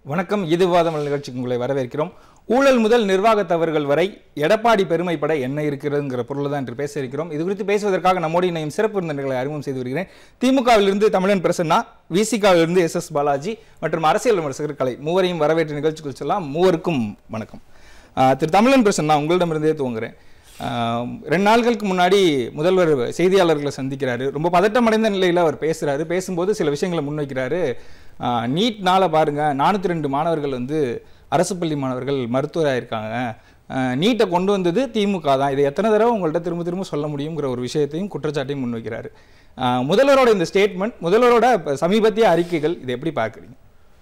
வணக்கம் இது வாதமல் நிகழ்ச்சிக்கு உங்களை வரவேற்கிறோம் ஊழல் முதல் நிர்வாக தவறுகள் வரை எடப்பாடி பெருமைப்பட என்ன இருக்கிறதுங்கிற பொருள் தான் இன்று பேச இருக்கிறோம் இது குறித்து பேசுவதற்காக நம்மோடு இணையும் சிறப்பு விருந்தினர்களை அறிமுகம் செய்து வருகிறேன் திமுகவிலிருந்து தமிழன் பிரசன்னா விசிகாவிலிருந்து எஸ் எஸ் பாலாஜி மற்றும் அரசியல் விமர்சகர் கலை மூவரையும் வரவேற்று நிகழ்ச்சிக்குள் செல்லலாம் மூவருக்கும் வணக்கம் ஆஹ் திரு தமிழன் பிரசன்னா உங்களிடமிருந்தே துவங்குறேன் ஆஹ் ரெண்டு நாட்களுக்கு முன்னாடி முதல்வர் செய்தியாளர்களை சந்திக்கிறாரு ரொம்ப பதட்டமடைந்த நிலையில் அவர் பேசுறாரு பேசும்போது சில விஷயங்களை முன்வைக்கிறாரு ஆஹ் நீட்னால பாருங்க நானூற்றி ரெண்டு மாணவர்கள் வந்து அரசு பள்ளி மாணவர்கள் மருத்துவராக இருக்காங்க நீட்டை கொண்டு வந்தது திமுக தான் இதை எத்தனை தடவை உங்கள்கிட்ட திரும்ப திரும்ப சொல்ல முடியுங்கிற ஒரு விஷயத்தையும் குற்றச்சாட்டையும் முன்வைக்கிறாரு ஆஹ் முதல்வரோட இந்த ஸ்டேட்மெண்ட் முதல்வரோட இப்ப சமீபத்திய அறிக்கைகள் இதை எப்படி பார்க்குறீங்க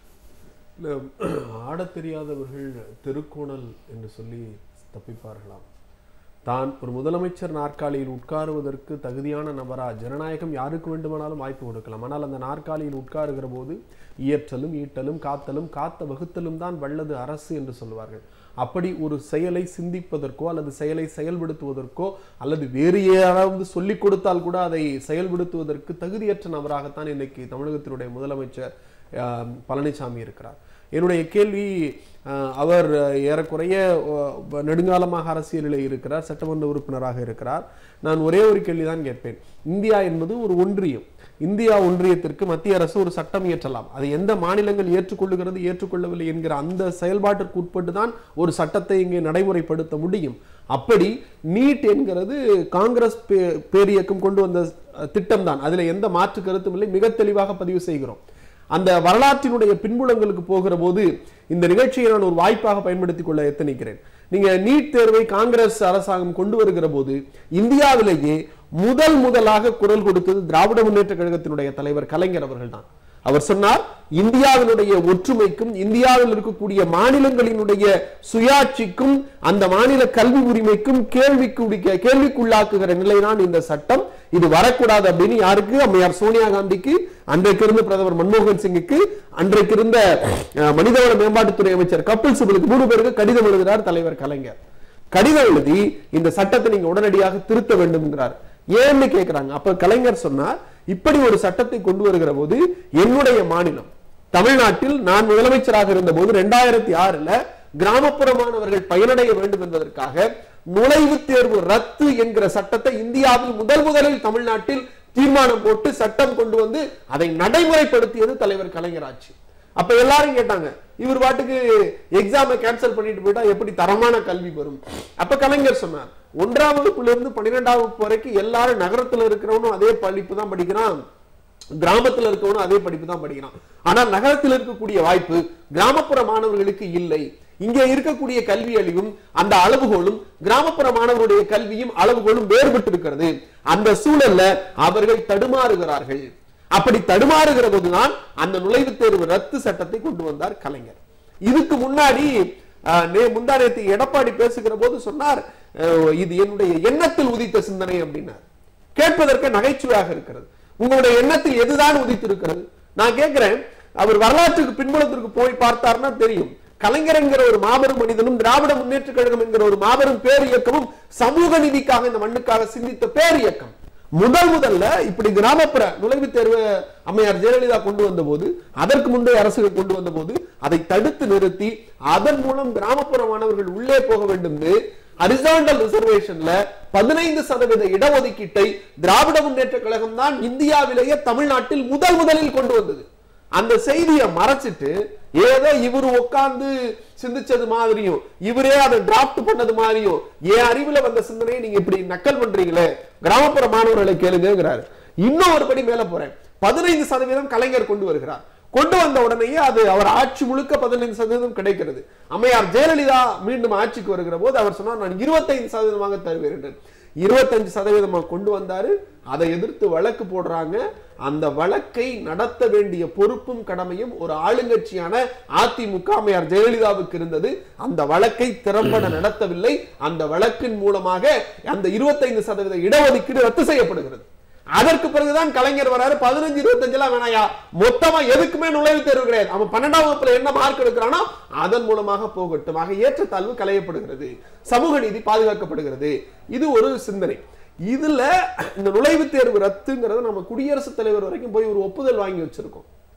இல்ல, ஆடத் தெரியாதவர்கள் திருக்கோணல் என்று சொல்லி தப்பிப்பார்களாம் தான் ஒரு முதலமைச்சர் நாற்காலியில் உட்காருவதற்கு தகுதியான நபரா ஜனநாயகம் யாருக்கு வேண்டுமானாலும் வாய்ப்பு கொடுக்கலாம் ஆனால் அந்த நாற்காலியில் உட்காருகிற போது இயற்றலும் ஈட்டலும் காத்தலும் காத்த வகுத்தலும் தான் வல்லது அரசு என்று சொல்வார்கள் அப்படி ஒரு செயலை சிந்திப்பதற்கோ அல்லது செயலை செயல்படுத்துவதற்கோ அல்லது வேறு யாராவது சொல்லிக் கொடுத்தால் கூட அதை செயல்படுத்துவதற்கு தகுதியற்ற நபராகத்தான் இன்னைக்கு தமிழகத்தினுடைய முதலமைச்சர் ஆஹ், பழனிசாமி இருக்கிறார் என்னுடைய கேள்வி ஆஹ், அவர் ஏறக்குறைய ஆஹ், நெடுங்காலமாக அரசியலில் இருக்கிறார் சட்டமன்ற உறுப்பினராக இருக்கிறார் நான் ஒரே ஒரு கேள்விதான் கேட்பேன் இந்தியா என்பது ஒரு ஒன்றியம் இந்தியா ஒன்றியத்திற்கு மத்திய அரசு ஒரு சட்டம் இயற்றலாம் அது எந்த மாநிலங்கள் ஏற்றுக்கொள்ளுகிறது ஏற்றுக்கொள்ளவில்லை என்கிற அந்த செயல்பாட்டிற்கு உட்பட்டு தான் ஒரு சட்டத்தை இங்கே நடைமுறைப்படுத்த முடியும் அப்படி நீட் என்கிறது காங்கிரஸ் பே- பேரியக்கம் கொண்டு வந்த திட்டம் தான் அதுல எந்த மாற்று கருத்தும் இல்லை மிக தெளிவாக பதிவு செய்கிறோம் அந்த வரலாற்றினுடைய பின்புலங்களுக்கு போகிற போது இந்த நிகழ்ச்சியை நான் ஒரு வாய்ப்பாக பயன்படுத்திக் கொள்ள எத்தனிக்கிறேன் நீங்க நீட் தேர்வை காங்கிரஸ் அரசாங்கம் கொண்டு வருகிற போது இந்தியாவிலேயே முதல் முதலாக குரல் கொடுத்தது திராவிட முன்னேற்ற கழகத்தினுடைய தலைவர் கலைஞர் அவர்கள் தான் அவர் சொன்னார் இந்தியாவினுடைய ஒற்றுமைக்கும் இந்தியாவில் இருக்கக்கூடிய மாநிலங்களினுடைய சுயாட்சிக்கும் அந்த மாநில கல்வி உரிமைக்கும் கேள்விக்கு கேள்விக்குள்ளாக்குகிற நிலைதான் இந்த சட்டம் இது வரக்கூடாது அப்படின்னு யாருக்கு அம்மையார் சோனியா காந்திக்கு அன்றைக்கு இருந்த பிரதமர் மன்மோகன் சிங்குக்கு அன்றைக்கு இருந்த அஹ், மனிதவள மேம்பாட்டுத்துறை அமைச்சர் கபில் சிபலுக்கு மூணு பேருக்கு கடிதம் எழுதுகிறார் தலைவர் கலைஞர் கடிதம் எழுதி இந்த சட்டத்தை நீங்க உடனடியாக திருத்த வேண்டும்ங்கிறார் ஏன்னு கேக்குறாங்க அப்ப கலைஞர் சொன்னார் இப்படி ஒரு சட்டத்தை கொண்டு வருகிற போது என்னுடைய மாநிலம் தமிழ்நாட்டில் நான் முதலமைச்சராக இருந்த போது ரெண்டாயிரத்தி ஆறுல கிராமப்புற மாணவர்கள் பயனடைய வேண்டும் என்பதற்காக நுழைவுத் தேர்வு ரத்து என்கிற சட்டத்தை இந்தியாவில் முதல் முதலில் தமிழ்நாட்டில் தீர்மானம் போட்டு சட்டம் கொண்டு வந்து அதை நடைமுறைப்படுத்தியது தலைவர் கலைஞர் ஆட்சி அப்ப எல்லாரும் கேட்டாங்க இவர் பாட்டுக்கு எக்ஸாமை கேன்சல் பண்ணிட்டு போயிட்டா எப்படி தரமான கல்வி வரும் அப்ப கலைஞர் சொன்னார் ஒன்றாம் வகுப்புல இருந்து பன்னிரெண்டாம் வகுப்பு வரைக்கும் எல்லாரும் நகரத்துல இருக்கிறவனும் அதே படிப்பு தான் படிக்கிறான் கிராமத்துல இருக்கவனும் அதே படிப்பு தான் படிக்கிறான் ஆனா நகரத்தில் இருக்கக்கூடிய வாய்ப்பு கிராமப்புற மாணவர்களுக்கு இல்லை இங்கே இருக்கக்கூடிய கல்வி அழிவும் அந்த அளவுகோலும் கிராமப்புற மாணவருடைய கல்வியும் அளவுகோலும் வேறுபட்டு இருக்கிறது அந்த சூழல்ல அவர்கள் தடுமாறுகிறார்கள் அப்படி தடுமாறுகிற போதுதான் அந்த நுழைவுத் தேர்வு ரத்து சட்டத்தை கொண்டு வந்தார் கலைஞர் இதுக்கு முன்னாடி அஹ், நே- முந்தா நேத்து எடப்பாடி பேசுகிற போது சொன்னார் அஹ், இது என்னுடைய எண்ணத்தில் உதித்த சிந்தனை அப்படின்னார் கேட்பதற்கு நகைச்சுவையாக இருக்கிறது உங்களுடைய எண்ணத்தில் எதுதான் உதித்திருக்கிறது நான் கேட்கிறேன் அவர் வரலாற்றுக்கு பின்புலத்திற்கு போய் பார்த்தார்னா தெரியும் கலைஞர் என்கிற ஒரு மாபெரும் மனிதனும் திராவிட முன்னேற்ற கழகம் என்கிற ஒரு மாபெரும் பேர் இயக்கமும் சமூக நீதிக்காக இந்த மண்ணுக்காக சிந்தித்த பேர் இயக்கம் முதல் முதல்ல இப்படி கிராமப்புற நுழைவுத் தேர்வு அம்மையார் ஜெயலலிதா கொண்டு வந்த போது அதற்கு முந்தைய அரசுகள் கொண்டு வந்த போது அதை தடுத்து நிறுத்தி அதன் மூலம் கிராமப்புற மாணவர்கள் உள்ளே போக வேண்டும் ஹரிசாண்டல் ரிசர்வேஷன்ல பதினைந்து சதவீத இடஒதுக்கீட்டை திராவிட முன்னேற்ற கழகம் தான் இந்தியாவிலேயே தமிழ்நாட்டில் முதல் முதலில் கொண்டு வந்தது அந்த செய்தியை மறைச்சிட்டு ஏதோ இவர் உட்கார்ந்து சிந்திச்சது மாதிரியும் இவரே அதை டிராப்ட் பண்ணது மாதிரியும் என் அறிவுல வந்த சிந்தனையை நீங்க இப்படி நக்கல் பண்றீங்களே கிராமப்புற மாணவர்களை கேளுங்கிறாரு இன்னும் ஒரு படி மேல போறேன் பதினைந்து சதவீதம் கலைஞர் கொண்டு வருகிறார் கொண்டு வந்த உடனேயே அது அவர் ஆட்சி முழுக்க பதினைந்து சதவீதம் கிடைக்கிறது அம்மையார் ஜெயலலிதா மீண்டும் ஆட்சிக்கு வருகிற போது அவர் சொன்னார் நான் இருபத்தைந்து சதவீதமாக தருவேன் என்று இருபத்தஞ்சு சதவீதமாக கொண்டு வந்தாரு அதை எதிர்த்து வழக்கு போடுறாங்க அந்த வழக்கை நடத்த வேண்டிய பொறுப்பும் கடமையும் ஒரு ஆளுங்கட்சியான அதிமுக அம்மையார் ஜெயலலிதாவுக்கு இருந்தது அந்த வழக்கை திறம்பட நடத்தவில்லை அந்த வழக்கின் மூலமாக அந்த இருபத்தைந்து சதவீத இடஒதுக்கீடு ரத்து செய்யப்படுகிறது அதற்கு பிறகுதான் கலைஞர் வராரு பதினஞ்சு இருபத்தஞ்சு எல்லாம் வேணாயா மொத்தமா எதுக்குமே நுழைவுத் தேர்வு கிடையாது அவன் பன்னெண்டாம் வகுப்புல என்ன மார்க் எடுக்கிறானோ அதன் மூலமாக போகட்டும் ஆக ஏற்றத்தாழ்வு களையப்படுகிறது சமூக நீதி பாதுகாக்கப்படுகிறது இது ஒரு சிந்தனை இதுல இந்த நுழைவுத் தேர்வு ரத்துங்கிறத நம்ம குடியரசுத் தலைவர் வரைக்கும் போய் ஒரு ஒப்புதல் வாங்கி வச்சிருக்கோம்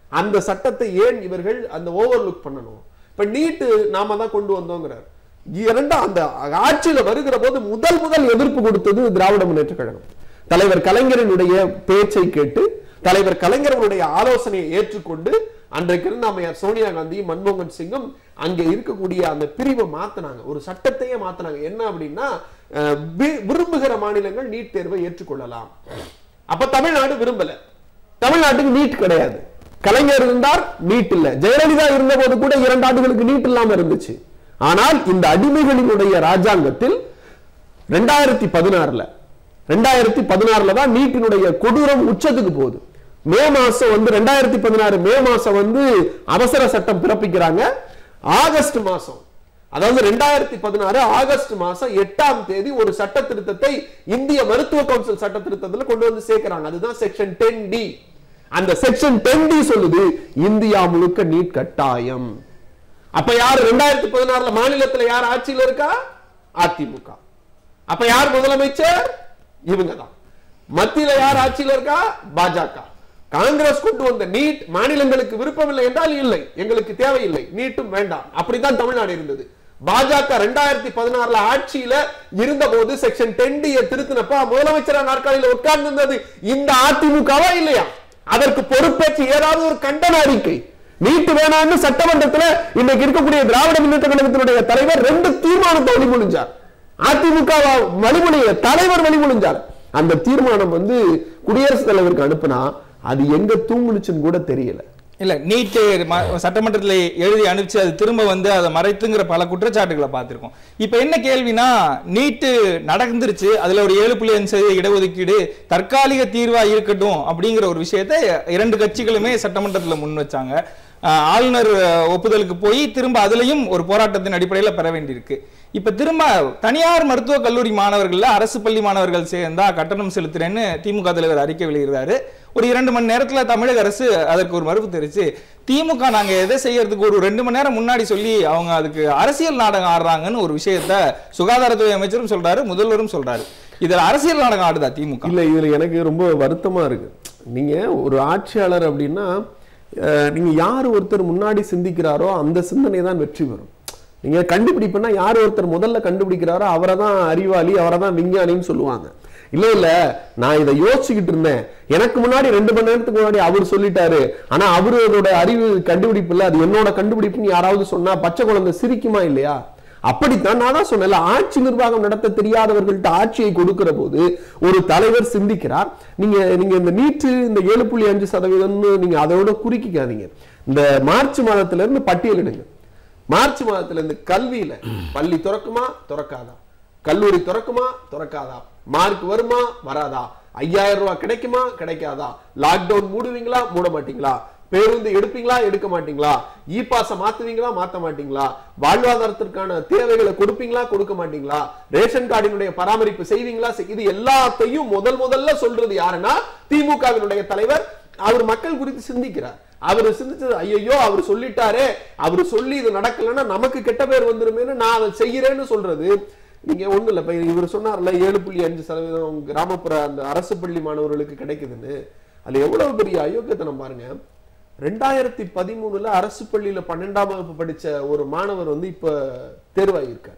அந்த சட்டத்தை ஏன் இவர்கள் அந்த ஓவர்லுக் பண்ணணும் இப்ப நீட்டு நாம தான் கொண்டு வந்தோங்கிறார் இரண்டாம் அந்த ஆட்சியில வருகிற போது முதல் முதல் எதிர்ப்பு கொடுத்தது திராவிட முன்னேற்ற கழகம் தலைவர் கலைஞரினுடைய பேச்சை கேட்டு தலைவர் கலைஞர்களுடைய ஆலோசனையை ஏற்றுக்கொண்டு அன்றைக்கு இருந்த அம்மையார் சோனியா காந்தி மன்மோகன் சிங்கும் அங்க இருக்கக்கூடிய அந்த பிரிவை மாத்தினாங்க ஒரு சட்டத்தையே மாத்தினாங்க என்ன அப்படின்னா அஹ், வி- விரும்புகிற மாநிலங்கள் நீட் தேர்வை ஏற்றுக்கொள்ளலாம் அப்ப தமிழ்நாடு விரும்பல தமிழ்நாட்டுக்கு நீட் கிடையாது கலைஞர் இருந்தார் நீட் இல்ல ஜெயலலிதா இருந்த போது கூட இரண்டு ஆண்டுகளுக்கு நீட் இல்லாம இருந்துச்சு ஆனால் இந்த அடிமைகளினுடைய ராஜாங்கத்தில் ரெண்டாயிரத்தி பதினாறுல ரெண்டாயிரத்தி பதினாறுல தான் நீட்டினுடைய கொடூரம் உச்சத்துக்கு போகுது மே மாசம் வந்து ரெண்டாயிரத்தி பதினாறு மே மாசம் வந்து அவசர சட்டம் பிறப்பிக்கிறாங்க ஆகஸ்ட் மாசம் அதாவது ரெண்டாயிரத்தி பதினாறு ஆகஸ்ட் மாசம் எட்டாம் தேதி ஒரு சட்ட திருத்தத்தை இந்திய மருத்துவ கவுன்சில் சட்ட திருத்தத்துல கொண்டு வந்து சேர்க்கிறாங்க அதுதான் செக்ஷன் டென் டி அந்த செக்ஷன் டென் டி சொல்லுது இந்தியா முழுக்க நீட் கட்டாயம் அப்ப யார் ரெண்டாயிரத்தி பதினாறுல மாநிலத்துல யார் ஆட்சியில இருக்கா அதிமுக அப்ப யார் முதலமைச்சர் இவங்க தான் மத்தியில யார் ஆட்சியில இருக்கா பாஜக காங்கிரஸ் கொண்டு வந்த நீட் மாநிலங்களுக்கு விருப்பமில்லை என்றால் இல்லை எங்களுக்கு தேவையில்லை நீட்டும் வேண்டாம் அப்படித்தான் தமிழ்நாடு இருந்தது பாஜக ரெண்டாயிரத்தி பதினாறுல ஆட்சியில இருந்த போது செக்ஷன் டென் டியை திருத்தினப்ப முதலமைச்சரா நாற்காலியில உட்கார்ந்து இருந்தது இந்த அதிமுகவா இல்லையா அதற்கு பொறுப்பேற்று ஏதாவது ஒரு கண்டன அறிக்கை நீட்டு வேணாம்னு சட்டமன்றத்துல இன்னைக்கு இருக்கக்கூடிய திராவிட முன்னேற்ற கழகத்தினுடைய தலைவர் ரெண்டு தீர்மானத்தை வழிமொழிஞ்சார் அதிமுக வழிமொழிய தலைவர் வழிமொழிஞ்சார் அந்த தீர்மானம் வந்து குடியரசுத் தலைவருக்கு அனுப்புனா அது எங்க தூங்குனுச்சுன்னு கூட தெரியல இல்ல நீட்டு ம- சட்டமன்றத்துல எழுதி அனுப்பிச்சு அது திரும்ப வந்து அதை மறைத்துங்கிற பல குற்றச்சாட்டுகளை பார்த்திருக்கோம் இப்ப என்ன கேள்வினா நீட்டு நடந்துருச்சு அதுல ஒரு ஏழு புள்ளி அஞ்சு சதவீத இடஒதுக்கீடு தற்காலிக தீர்வா இருக்கட்டும் அப்படிங்கிற ஒரு விஷயத்தை இரண்டு கட்சிகளுமே சட்டமன்றத்துல முன் வச்சாங்க ஆஹ் ஆளுநர் அஹ், ஒப்புதலுக்கு போய் திரும்ப அதுலயும் ஒரு போராட்டத்தின் அடிப்படையில பெற வேண்டியிருக்கு இப்ப திரும்ப தனியார் மருத்துவக் கல்லூரி மாணவர்கள்ல அரசு பள்ளி மாணவர்கள் சேர்ந்தா கட்டணம் செலுத்துறேன்னு திமுக தலைவர் அறிக்கை வெளியிடுறாரு ஒரு இரண்டு மணி நேரத்துல தமிழக அரசு அதற்கு ஒரு மறுப்பு தெரிவிச்சு திமுக நாங்க எதை செய்யறதுக்கு ஒரு ரெண்டு மணி நேரம் முன்னாடி சொல்லி அவங்க அதுக்கு அரசியல் நாடகம் ஆடுறாங்கன்னு ஒரு விஷயத்த சுகாதாரத்துறை அமைச்சரும் சொல்றாரு முதல்வரும் சொல்றாரு இதுல அரசியல் நாடகம் ஆடுதா திமுக இல்ல இதுல எனக்கு ரொம்ப வருத்தமா இருக்கு நீங்க ஒரு ஆட்சியாளர் அப்படின்னா அஹ், நீங்க யார் ஒருத்தர் முன்னாடி சிந்திக்கிறாரோ அந்த சிந்தனை தான் வெற்றி பெறும் நீங்க கண்டுபிடிப்புன்னா யார் ஒருத்தர் முதல்ல கண்டுபிடிக்கிறாரோ அவரை தான் அறிவாளி அவரை தான் விஞ்ஞானின்னு சொல்லுவாங்க இல்ல இல்ல நான் இதை யோசிச்சுக்கிட்டு இருந்தேன் எனக்கு முன்னாடி ரெண்டு மணி நேரத்துக்கு முன்னாடி அவர் சொல்லிட்டாரு ஆனா அவரோட அறிவு கண்டுபிடிப்பு இல்ல அது என்னோட கண்டுபிடிப்புன்னு யாராவது சொன்னா பச்சை குழந்தை சிரிக்குமா இல்லையா அப்படித்தான் நான் தான் சொன்னேன்ல ஆட்சி நிர்வாகம் நடத்த தெரியாதவர்கள்ட்ட ஆட்சியை கொடுக்கிற போது ஒரு தலைவர் சிந்திக்கிறார் நீங்க நீங்க இந்த நீட்டு இந்த ஏழு புள்ளி அஞ்சு சதவீதம்னு நீங்க அதோட குறுக்கிக்காதீங்க இந்த மார்ச் மாதத்துல இருந்து பட்டியலிடுங்க மார்ச் மாதத்துல இருந்து கல்வியில பள்ளி திறக்குமா திறக்காதா கல்லூரி திறக்குமா திறக்காதா மார்க் வருமா வராதா ஐயாயிரம் ரூபாய் கிடைக்குமா கிடைக்காதா லாக்டவுன் மூடுவீங்களா மூட மாட்டீங்களா பேருந்து எடுப்பீங்களா எடுக்க மாட்டீங்களா இ பாஸ மாத்துவீங்களா மாத்த மாட்டீங்களா வாழ்வாதாரத்திற்கான தேவைகளை கொடுப்பீங்களா கொடுக்க மாட்டீங்களா ரேஷன் கார்டினுடைய பராமரிப்பு செய்வீங்களா செய்- இது எல்லாத்தையும் முதல் முதல்ல சொல்றது யாருன்னா திமுகவினுடைய தலைவர் அவர் மக்கள் குறித்து சிந்திக்கிறார் அவர் சிந்திச்சது ஐயோ அவர் சொல்லிட்டாரே அவர் சொல்லி இது நடக்கலைன்னா நமக்கு கெட்ட பேர் வந்துருமேன்னு நான் அதை செய்யறேன்னு சொல்றது நீங்க ஒண்ணு இல்ல இப்ப இவர் சொன்னார்ல ஏழு புள்ளி அஞ்சு சதவீதம் கிராமப்புற அந்த அரசு பள்ளி மாணவர்களுக்கு கிடைக்குதுன்னு அதுல எவ்வளவு பெரிய அயோக்கியத்தனம் பாருங்க ரெண்டாயிரத்தி பதிமூணுல அரசு பள்ளியில பன்னெண்டாம் வகுப்பு படிச்ச ஒரு மாணவர் வந்து இப்ப தேர்வாகியிருக்கார்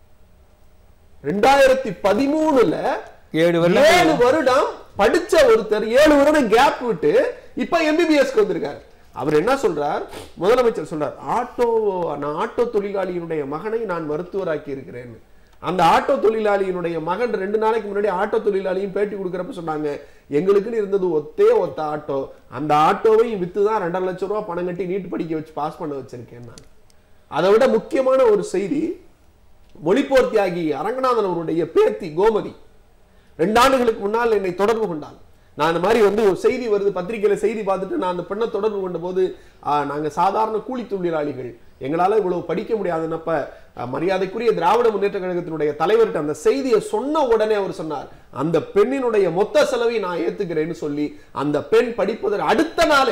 ரெண்டாயிரத்தி பதிமூணுல ஏழு வருடம் ஏழு வருடம் படிச்ச ஒருத்தர் ஏழு வருடம் கேப் விட்டு இப்ப எம்பிபிஎஸ்க்கு வந்திருக்காரு அவர் என்ன சொல்றார் முதலமைச்சர் சொல்றார் ஆட்டோ நான் ஆட்டோ தொழிலாளியினுடைய மகனை நான் மருத்துவராக்கி இருக்கிறேன் அந்த ஆட்டோ தொழிலாளியினுடைய மகன் ரெண்டு நாளைக்கு முன்னாடி ஆட்டோ தொழிலாளியும் பேட்டி கொடுக்கறப்ப சொன்னாங்க எங்களுக்குன்னு இருந்தது ஒத்தே ஒத்த ஆட்டோ அந்த ஆட்டோவையும் வித்து தான் ரெண்டரை லட்சம் ரூபாய் பணம் கட்டி நீட் படிக்க வச்சு பாஸ் பண்ண வச்சிருக்கேன் நான் அதை விட முக்கியமான ஒரு செய்தி மொழிப்போர் தியாகி அரங்கநாதன் அவருடைய பேத்தி கோமதி ரெண்டு ஆண்டுகளுக்கு முன்னால் என்னை தொடர்பு கொண்டாள் நான் இந்த மாதிரி வந்து ஒரு செய்தி வருது பத்திரிக்கையில செய்தி பார்த்துட்டு நான் அந்த பெண்ணை தொடர்பு கொண்ட போது "ஆ, நாங்க சாதாரண கூலி தொழிலாளிகள் எங்களால இவ்வளவு படிக்க முடியாதுன்னப்ப அஹ், மரியாதைக்குரிய திராவிட முன்னேற்ற கழகத்தினுடைய தலைவர்கிட்ட அந்த செய்தியை சொன்ன உடனே அவர் சொன்னார் அந்த பெண்ணினுடைய மொத்த செலவை நான் ஏத்துக்கிறேன்னு சொல்லி அந்த பெண் படிப்பதற்கு அடுத்த நாளே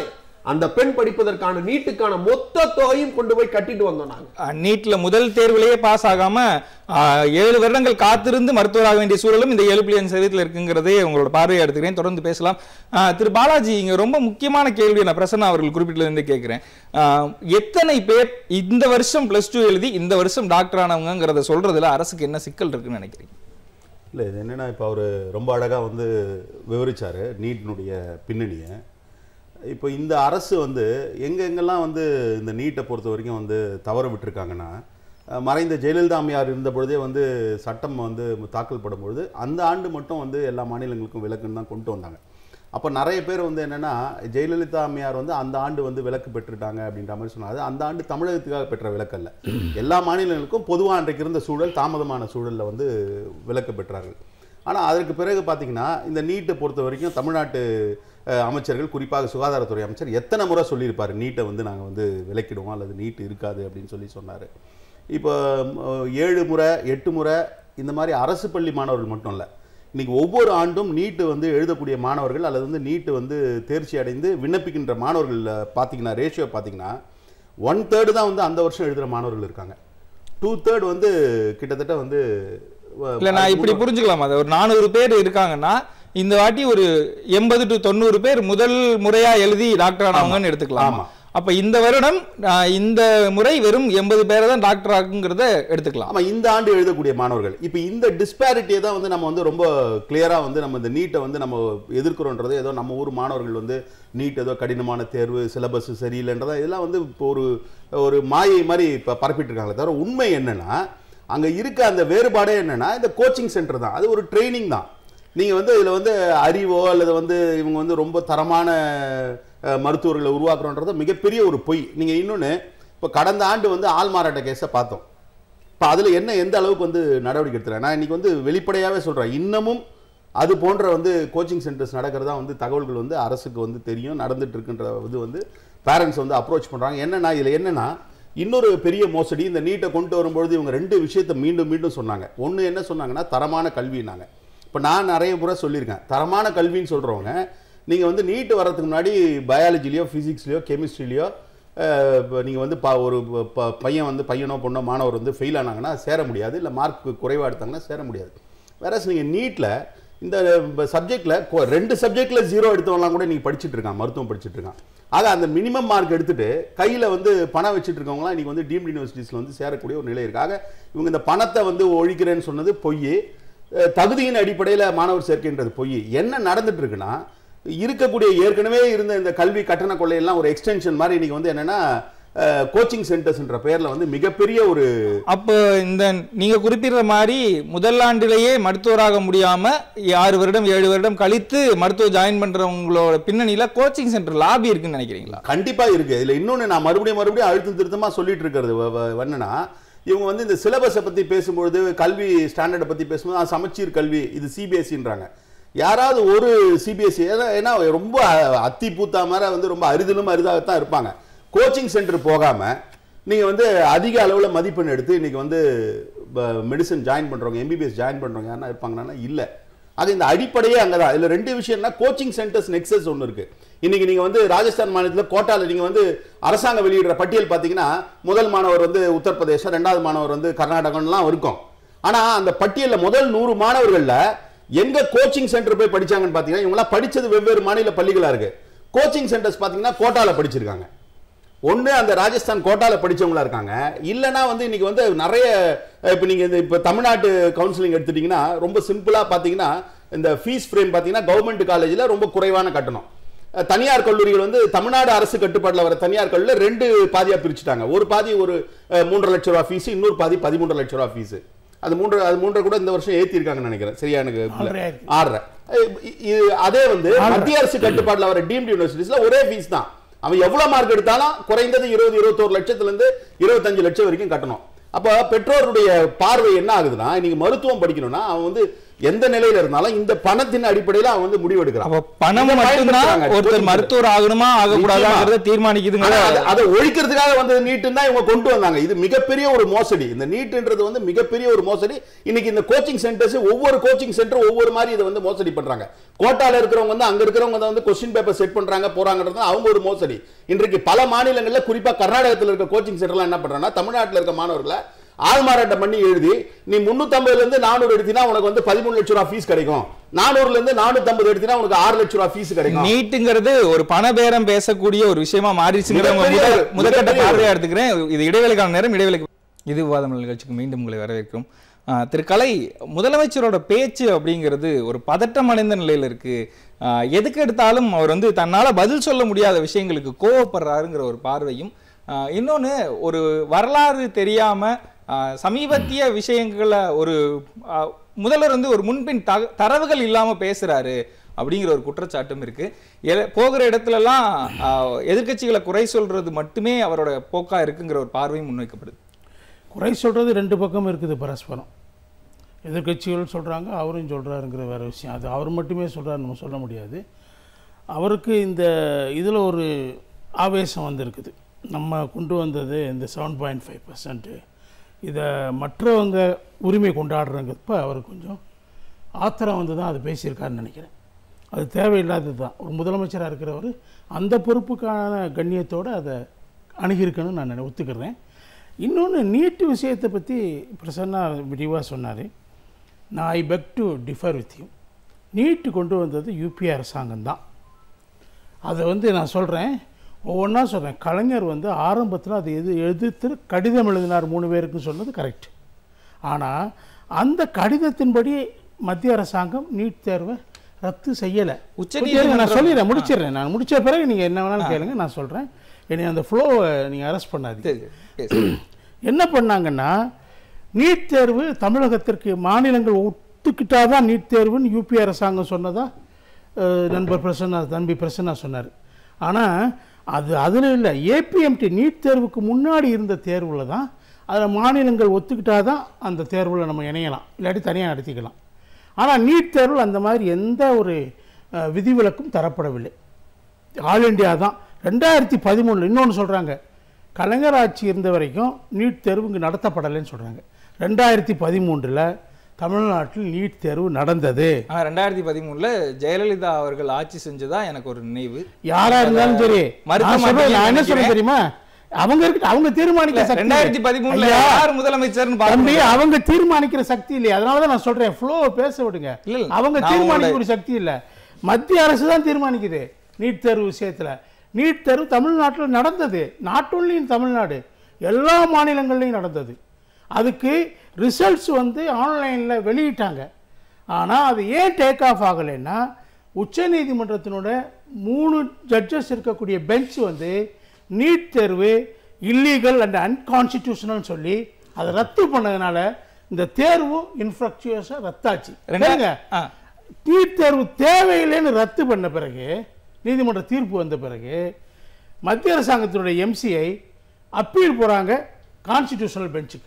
அந்த பெண் படிப்பதற்கான நீட்டுக்கான மொத்த தொகையும் கொண்டு போய் கட்டிட்டு வந்தோம் நாங்க நீட்ல முதல் தேர்விலேயே பாஸ் ஆகாம ஆ, ஏழு வருடங்கள் காத்திருந்து மருத்துவராக வேண்டிய சூழலும் இந்த ஏழு புள்ளி அஞ்சு சதவீதத்தில் இருக்குங்கிறதே உங்களோட பார்வையை எடுத்துக்கிறேன் தொடர்ந்து பேசலாம் ஆ, திரு பாலாஜி இங்க ரொம்ப முக்கியமான கேள்வி நான் பிரசன்னா அவர்கள் குறிப்பிட்டிலிருந்து கேட்கிறேன் ஆ, எத்தனை பேர் இந்த வருஷம் பிளஸ் டூ எழுதி இந்த வருஷம் டாக்டர் ஆனவங்கிறத சொல்றதுல அரசுக்கு என்ன சிக்கல் இருக்குன்னு நினைக்கிறீங்க இல்லை இது என்னென்னா இப்போ அவர் ரொம்ப அழகாக வந்து விவரிச்சார் நீட்டினுடைய பின்னணியை இப்போ இந்த அரசு வந்து எங்கெங்கெல்லாம் வந்து இந்த நீட்டை பொறுத்த வரைக்கும் வந்து தவற விட்டுருக்காங்கன்னா அஹ், மறைந்த ஜெயலலிதா அம்மையார் இருந்த பொழுதே வந்து சட்டம் வந்து தாக்கல் படும்பொழுது அந்த ஆண்டு மட்டும் வந்து எல்லா மாநிலங்களுக்கும் விலக்குன்னு தான் கொண்டு வந்தாங்க அப்போ நிறைய பேர் வந்து என்னென்னா ஜெயலலிதா அம்மையார் வந்து அந்த ஆண்டு வந்து விலக்கு பெற்றுட்டாங்க அப்படின்ற மாதிரி சொன்னாங்க அந்த ஆண்டு தமிழகத்துக்காக பெற்ற விலக்கு அல்ல எல்லா மாநிலங்களுக்கும் பொதுவாக அன்றைக்கு இருந்த சூழல் தாமதமான சூழலில் வந்து விலக்கு பெற்றார்கள் ஆனால் அதற்கு பிறகு பார்த்தீங்கன்னா இந்த நீட்டை பொறுத்த வரைக்கும் தமிழ்நாட்டு அஹ், அமைச்சர்கள் குறிப்பாக சுகாதாரத்துறை அமைச்சர் எத்தனை முறை சொல்லியிருப்பார் நீட்டை வந்து நாங்கள் வந்து விலக்கிடுவோம் அல்லது நீட் இருக்காது அப்படின்னு சொல்லி சொன்னார் இப்போ ம், ஏழு முறை எட்டு முறை இந்த மாதிரி அரசு பள்ளி மாணவர்கள் மட்டும் இல்லை இன்னைக்கு ஒவ்வொரு ஆண்டும் நீட்டு வந்து எழுதக்கூடிய மாணவர்கள் அல்லது வந்து நீட்டு வந்து தேர்ச்சி அடைந்து விண்ணப்பிக்கின்ற மாணவர்கள் பார்த்தீங்கன்னா ரேஷியோ பார்த்தீங்கன்னா ஒன் தேர்டு தான் வந்து அந்த வருஷம் எழுதுகிற மாணவர்கள் இருக்காங்க டூ தேர்ட் வந்து கிட்டத்தட்ட வந்து வ- இல்ல நான் இப்படி புரிஞ்சுக்கலாம் அது ஒரு நானூறு பேர் இருக்காங்கன்னா இந்த வாட்டி ஒரு எண்பது டு தொண்ணூறு பேர் முதல் முறையா எழுதி டாக்டர் ஆனவங்கன்னு எடுத்துக்கலாம் ஆமா. அப்ப இந்த வருடம் ஆஹ், இந்த முறை வெறும் எண்பது பேரை தான் டாக்டர் ஆகுங்கிறத எடுத்துக்கலாம் ஆமா இந்த ஆண்டு எழுதக்கூடிய மாணவர்கள் இப்போ இந்த டிஸ்பாரிட்டியை தான் வந்து நம்ம வந்து ரொம்ப கிளியரா வந்து நம்ம இந்த நீட்டை வந்து நம்ம எதிர்க்கிறோன்றது ஏதோ நம்ம ஊர் மாணவர்கள் வந்து நீட் ஏதோ கடினமான தேர்வு சிலபஸ் சரியில்லைன்றதா இதெல்லாம் வந்து இப்போ ஒரு ஒரு மாயை மாதிரி இப்போ பரப்பிட்டு இருக்காங்களே தவிர உண்மை என்னன்னா அங்க இருக்க அந்த வேறுபாடே என்னன்னா இந்த கோச்சிங் சென்டர் தான் அது ஒரு ட்ரைனிங் தான் நீங்க வந்து இதுல வந்து அறிவோ அல்லது வந்து இவங்க வந்து ரொம்ப தரமான அஹ், மருத்துவர்களை உருவாக்குறோன்றது மிகப்பெரிய ஒரு பொய் நீங்க இன்னொன்னு இப்போ கடந்த ஆண்டு வந்து ஆள் மாறாட்ட கேஸை பார்த்தோம் இப்போ அதில் என்ன எந்த அளவுக்கு வந்து நடவடிக்கை எடுத்துறேன் நான் இன்னைக்கு வந்து வெளிப்படையாகவே சொல்கிறேன் இன்னமும் அது போன்ற வந்து கோச்சிங் சென்டர்ஸ் நடக்கிறதா வந்து தகவல்கள் வந்து அரசுக்கு வந்து தெரியும் நடந்துட்டு இருக்குன்ற இது வந்து பேரண்ட்ஸ் வந்து அப்ரோச் பண்ணுறாங்க என்னன்னா இதில் என்னன்னா இன்னொரு பெரிய மோசடி இந்த நீட்டை கொண்டு வரும்பொழுது இவங்க ரெண்டு விஷயத்தை மீண்டும் மீண்டும் சொன்னாங்க ஒன்று என்ன சொன்னாங்கன்னா தரமான கல்வினாங்க இப்போ நான் நிறைய முறை சொல்லியிருக்கேன் தரமான கல்வின்னு சொல்கிறவங்க நீங்கள் வந்து நீட்டு வர்றதுக்கு முன்னாடி பயாலஜிலையோ ஃபிசிக்ஸ்லையோ கெமிஸ்ட்ரிலையோ இப்போ நீங்கள் வந்து பா ஒரு ப- பையன் வந்து பையனோ பொண்ணோ மாணவர் வந்து ஃபெயில் ஆனாங்கன்னா சேர முடியாது இல்லை மார்க் குறைவாக எடுத்தாங்கன்னா சேர முடியாது வேற நீங்கள் நீட்டில் இந்த சப்ஜெக்டில் ரெண்டு சப்ஜெக்டில் ஜீரோ எடுத்தவங்களாம் கூட நீங்கள் படிச்சுட்டு இருக்கான் மருத்துவம் படிச்சுட்டு இருக்கான் ஆக அந்த மினிமம் மார்க் எடுத்துட்டு கையில் வந்து பணம் வச்சுட்டு இருக்கவங்களாம் இன்றைக்கி வந்து டீம்டு யூனிவர்சிட்டிஸில் வந்து சேரக்கூடிய ஒரு நிலை இருக்கு ஆக இவங்க இந்த பணத்தை வந்து ஒழிக்கிறேன்னு சொன்னது பொய் அஹ் தகுதியின் அடிப்படையில் மாணவர் சேர்க்கைன்றது பொய் என்ன நடந்துட்டு இருக்குன்னா இருக்கக்கூடிய ஏற்கனவே இருந்த இந்த கல்வி கட்டண கொள்ளையெல்லாம் ஒரு எக்ஸ்டென்ஷன் மாதிரி இன்னைக்கு வந்து என்னன்னா கோச்சிங் சென்டர்ஸ்ன்ற பெயர்ல வந்து மிகப்பெரிய ஒரு அப்போ இந்த நீங்க குறிப்பிடுற மாதிரி முதல் ஆண்டிலேயே மருத்துவராக முடியாம ஆறு வருடம் ஏழு வருடம் கழித்து மருத்துவ ஜாயின் பண்றவங்களோட பின்னணியில கோச்சிங் சென்டர் லாபி இருக்குன்னு நினைக்கிறீங்களா கண்டிப்பா இருக்கு இதுல இன்னொன்னு நான் மறுபடியும் மறுபடியும் அழுத்தம் திருத்தமா சொல்லிட்டு இருக்கிறது வ- வ- என்னன்னா இவங்க வந்து இந்த சிலபஸை பத்தி பேசும்பொழுது கல்வி ஸ்டாண்டர்டை பத்தி பேசும்போது "ஆ, சமச்சீர் கல்வி இது சிபிஎஸ்சின்றாங்க யாராவது ஒரு சிபிஎஸ்சி ஏன்னா ரொம்ப அ- அத்தி பூத்தா மாதிரி வந்து ரொம்ப அரிதிலும் அரிதாகத்தான் இருப்பாங்க கோச்சிங் சென்டர் போகாம நீங்க வந்து அதிக அளவுல மதிப்பெண் எடுத்து இன்னைக்கு வந்து மெடிசன் ஜாயின் பண்றவங்க எம்பிபிஎஸ் ஜாயின் பண்றவங்க யாருன்னா இருப்பாங்கன்னா இல்ல அது இந்த அடிப்படையே அங்கதான் இதுல ரெண்டு விஷயம்னா கோச்சிங் சென்டர்ஸ் நெக்ஸஸ் ஒன்று இருக்கு இன்னைக்கு நீங்க வந்து ராஜஸ்தான் மாநிலத்தில் கோட்டால நீங்க வந்து அரசாங்கம் வெளியிடுற பட்டியல் பாத்தீங்கன்னா முதல் மாணவர் வந்து உத்தரப்பிரதேசம் ரெண்டாவது மாணவர் வந்து கர்நாடகம்லாம் இருக்கும் ஆனா அந்த பட்டியல்ல முதல் நூறு மாணவர்கள்ல எங்க கோச்சிங் சென்டர் போய் படிச்சாங்கன்னு பாத்தீங்கன்னா இவங்களாம் படிச்சது வெவ்வேறு மாநில பள்ளிகளா இருக்கு கோச்சிங் சென்டர்ஸ் பாத்தீங்கன்னா கோட்டால படிச்சிருக்காங்க ஒண்ணு அந்த ராஜஸ்தான் கோட்டால படிச்சவங்களா இருக்காங்க இல்லனா வந்து இன்னைக்கு வந்து நிறைய இப்போ நீங்க இந்த இப்போ தமிழ்நாட்டு கவுன்சிலிங் எடுத்துட்டீங்கன்னா ரொம்ப சிம்பிளா பாத்தீங்கன்னா இந்த ஃபீஸ் ஃப்ரேம் பாத்தீங்கன்னா கவர்மெண்ட் காலேஜ்ல ரொம்ப குறைவான கட்டணம் அஹ் தனியார் கல்லூரிகள் வந்து தமிழ்நாடு அரசு கட்டுப்பாட்டில் வர தனியார் கல்லூரியில் ரெண்டு பாதியா பிரிச்சுட்டாங்க ஒரு பாதி ஒரு அஹ், மூன்றரை லட்ச ரூபா ஃபீஸ் இன்னொரு பாதி பதிமூன்றரை லட்ச ரூபா ஃபீஸ் அது மூன்று அது மூன்றை கூட இந்த வருஷம் ஏத்திருக்காங்கன்னு நினைக்கிறேன் சரியா எனக்கு இல்ல. ஆறரை அஹ், இ- இது- அதே வந்து மத்திய அரசு கட்டுப்பாட்டில் வர டீம்டு யூனிவர்சிட்டிஸ்ல ஒரே ஃபீஸ் தான் அவன் எவ்வளவு மார்க் எடுத்தாலும் குறைந்தது இருபது இருபத்தோரு லட்சத்துல இருந்து இருபத்தஞ்சு லட்சம் வரைக்கும் கட்டணும் அப்போ பெற்றோருடைய பார்வை என்ன ஆகுதுன்னா இன்னைக்கு மருத்துவம் படிக்கணும்னா அவன் வந்து எந்த நிலையில இருந்தாலும் இந்த பணத்தின் அடிப்படையில அவன் வந்து முடிவெடுக்கிறான் அப்ப பணம் இதை மட்டும்தான் பயன்படுத்துறாங்க. ஒருத்தர் coaching மருத்துவர் ஆகணுமா ஆகக்கூடாதாங்கிறத தீர்மானிக்குதுங்க ஆனா அது- அதை ஒழிக்கிறதுக்காக வந்தது நீட்டுன்னு தான் இவங்க கொண்டு வந்தாங்க இது மிகப்பெரிய ஒரு மோசடி இந்த நீட்டுன்றது வந்து மிகப்பெரிய ஒரு மோசடி இன்னைக்கு இந்த கோச்சிங் சென்டர்ஸ் ஒவ்வொரு கோச்சிங் சென்டர் ஒவ்வொரு மாதிரி இதை வந்து மோசடி பண்றாங்க கோட்டால இருக்கிறவங்க வந்து அங்க இருக்கிறவங்க தான் வந்து கொஸ்டின் பேப்பர் செட் பண்றாங்க போறாங்கன்றது அவங்க ஒரு மோசடி இன்றைக்கு பல மாநிலங்கள்ல குறிப்பா கர்நாடகத்தில் இருக்க கோச்சிங் சென்டர்லாம் என்ன பண்றாங்கன்னா தமிழ்நாட்டில் இருக்க மாணவர்களை ஆள்மாறாட்டம் பண்ணி எழுதி நீ 350 இருந்து நானூறு எடுத்தினா உனக்கு வந்து பதிமூணு லட்சம் ரூபாய் ஃபீஸ் கிடைக்கும் நானூறுல இருந்து நானூத்தி எடுத்தினா உனக்கு ஆறு லட்சம் ரூபாய் ஃபீஸ் கிடைக்கும் நீட்டுங்கிறது ஒரு பணபேரம் பேசக்கூடிய ஒரு விஷயமா மாறிடுச்சுங்கிற உங்க மிகப்பெரிய முதல் ஒரு- முதற்கட்ட மிகப்பெரிய பார்வையா எடுத்துக்கிறேன் இது இடைவேளைக்கான நேரம் இடைவேளைக்கு இது விவாதம் நிகழ்ச்சிக்கு மீண்டும் உங்களை வரவேற்கிறோம் ஆஹ் திரு கலை முதலமைச்சரோட பேச்சு அப்படிங்கிறது ஒரு பதட்டம் அடைந்த நிலையில இருக்கு ஆஹ் எதுக்கு எடுத்தாலும் அவர் வந்து தன்னால பதில் சொல்ல முடியாத விஷயங்களுக்கு கோவப்படுறாருங்கிற ஒரு பார்வையும் ஆஹ் இன்னொன்னு ஒரு வரலாறு தெரியாம ஆஹ் சமீபத்திய விஷயங்களை ஒரு ஆஹ் முதல்வர் வந்து ஒரு முன்பின் தக- தரவுகள் இல்லாம பேசுறாரு அப்படிங்கிற ஒரு குற்றச்சாட்டும் இருக்கு எ- போகிற இடத்துலலாம் ஆஹ், எதிர்க்கட்சிகளை குறை சொல்றது மட்டுமே அவரோட போக்கா இருக்குங்கிற ஒரு பார்வையும் முன்வைக்கப்படுது குறை சொல்கிறது ரெண்டு பக்கம் இருக்குது பரஸ்பரம் எதிர்க்கட்சிகள் சொல்கிறாங்க அவரும் சொல்கிறாருங்கிற வேறு விஷயம் அது அவர் மட்டுமே சொல்கிறாரு நம்ம சொல்ல முடியாது அவருக்கு இந்த இதில் ஒரு ஆவேசம் வந்திருக்குது நம்ம கொண்டு வந்தது இந்த செவன் பாயிண்ட் ஃபைவ் பர்சன்ட்டு இதை மற்றவங்க உரிமை கொண்டாடுறங்கிறப்ப அவருக்கு கொஞ்சம் ஆத்திரம் வந்து தான் அது பேசியிருக்காருன்னு நினைக்கிறேன் அது தேவையில்லாதது தான் ஒரு முதலமைச்சராக இருக்கிறவர் அந்த பொறுப்புக்கான கண்ணியத்தோடு அதை அணுகியிருக்கணும்னு நான் நினை- ஒத்துக்கிறேன் இன்னொன்று நீட்டு விஷயத்தை பற்றி பிரசன்னா விரிவாக சொன்னார் நான் I beg to differ with you NEET கொண்டு வந்தது யூபிஏ அரசாங்கம் தான் அதை வந்து நான் சொல்கிறேன் ஒவ்வொன்றா சொல்கிறேன் கலைஞர் வந்து ஆரம்பத்தில் அதை எது எதிர்த்து கடிதம் எழுதினார் மூணு பேருக்கு சொன்னது கரெக்ட் ஆனால் அந்த கடிதத்தின்படி மத்திய அரசாங்கம் நீட் தேர்வை ரத்து செய்யலை உச்சநீதிமன்றம் நான் சொல்லிடுறேன் முடிச்சிடுறேன் நான் முடிச்ச பிறகு நீங்கள் என்ன வேணாலும் கேளுங்க நான் சொல்கிறேன் என்னை அந்த ஃப்ளோவை நீங்கள் அரெஸ்ட் பண்ணாதீங்க சரி, பேசு. என்ன பண்ணாங்கன்னா நீட் தேர்வு தமிழகத்திற்கு மாநிலங்கள் ஒத்துக்கிட்டாதான் நீட் தேர்வுன்னு யூபி அரசாங்கம் சொன்னதா அஹ், நண்பர் பிரசன்னா தம்பி பிரசன்னா சொன்னார் ஆனால் அது அதில் இல்லை ஏபிஎம்டி நீட் தேர்வுக்கு முன்னாடி இருந்த தேர்வில் தான் அதில் மாநிலங்கள் ஒத்துக்கிட்டாதான் அந்த தேர்வில் நம்ம இணையலாம் இல்லாட்டி தனியாக நடத்திக்கலாம் ஆனால் நீட் தேர்வில் அந்த மாதிரி எந்த ஒரு அஹ், விதிவிலக்கும் தரப்படவில்லை ஆல் இண்டியா தான் ரெண்டாயிரத்தி பதிமூணில் இன்னொன்று சொல்கிறாங்க கலைஞர் ஆட்சி இருந்த வரைக்கும் நீட் தேர்வு இங்கே நடத்தப்படலைன்னு சொல்கிறாங்க ரெண்டாயிரத்தி பதிமூன்றில் தமிழ்நாட்டில் நீட் தேர்வு நடந்தது ஆனா ரெண்டாயிரத்தி பதிமூணுல ஜெயலலிதா அவர்கள் ஆட்சி செஞ்சதா எனக்கு ஒரு நினைவு யாரா இருந்தாலும் சரி மறுக்க நான் சொல்றேன், மாட்டீங்கன்னு நான் என்ன சொல்றேன் நினைக்கிறேன். தெரியுமா அவங்க இருக்கு அவங்க தீர்மானிக்க சக்தி இல்லை. ரெண்டாயிரத்தி பதிமூணுல ஐயா, யார் முதலமைச்சர்னு தம்பி பாருங்க அவங்க தீர்மானிக்கிற சக்தி இல்லையா அதனால தான் நான் சொல்றேன் ஃப்ளோ பேச விடுங்க இல்ல, இல்ல. அவங்க நான் தீர்மானிக்கக்கூடிய சக்தி இல்ல மத்திய அரசு தான் தீர்மானிக்குது நீட் தேர்வு விஷயத்துல நீட் தேர்வு தமிழ்நாட்டில் நடந்தது நாட் ஒன்லி இன் தமிழ்நாடு எல்லா மாநிலங்கள்லையும் நடந்தது அதுக்கு ரிசல்ட்ஸ் வந்து ஆன்லைனில் வெளியிட்டாங்க ஆனால் அது ஏன் டேக் ஆஃப் ஆகலைன்னா உச்சநீதிமன்றத்தினோட மூணு ஜட்ஜஸ் இருக்கக்கூடிய பெஞ்ச் வந்து நீட் தேர்வு இல்லீகல் அண்ட் அன்கான்ஸ்டிடியூஷனல் சொல்லி அதை ரத்து பண்ணதுனால இந்த தேர்வும் இன்ஃப்ரக்சுவஸாக ரத்தாச்சு ரெண்டா- கேளுங்க. ஆ. நீட் தேர்வு தேவையில்லைன்னு ரத்து பண்ண பிறகு நீதிமன்ற தீர்ப்பு வந்த பிறகு மத்திய அரசாங்கத்தினுடைய எம்சிஐ அப்பீல் போகிறாங்க கான்ஸ்டிடியூஷனல் பெஞ்சுக்கு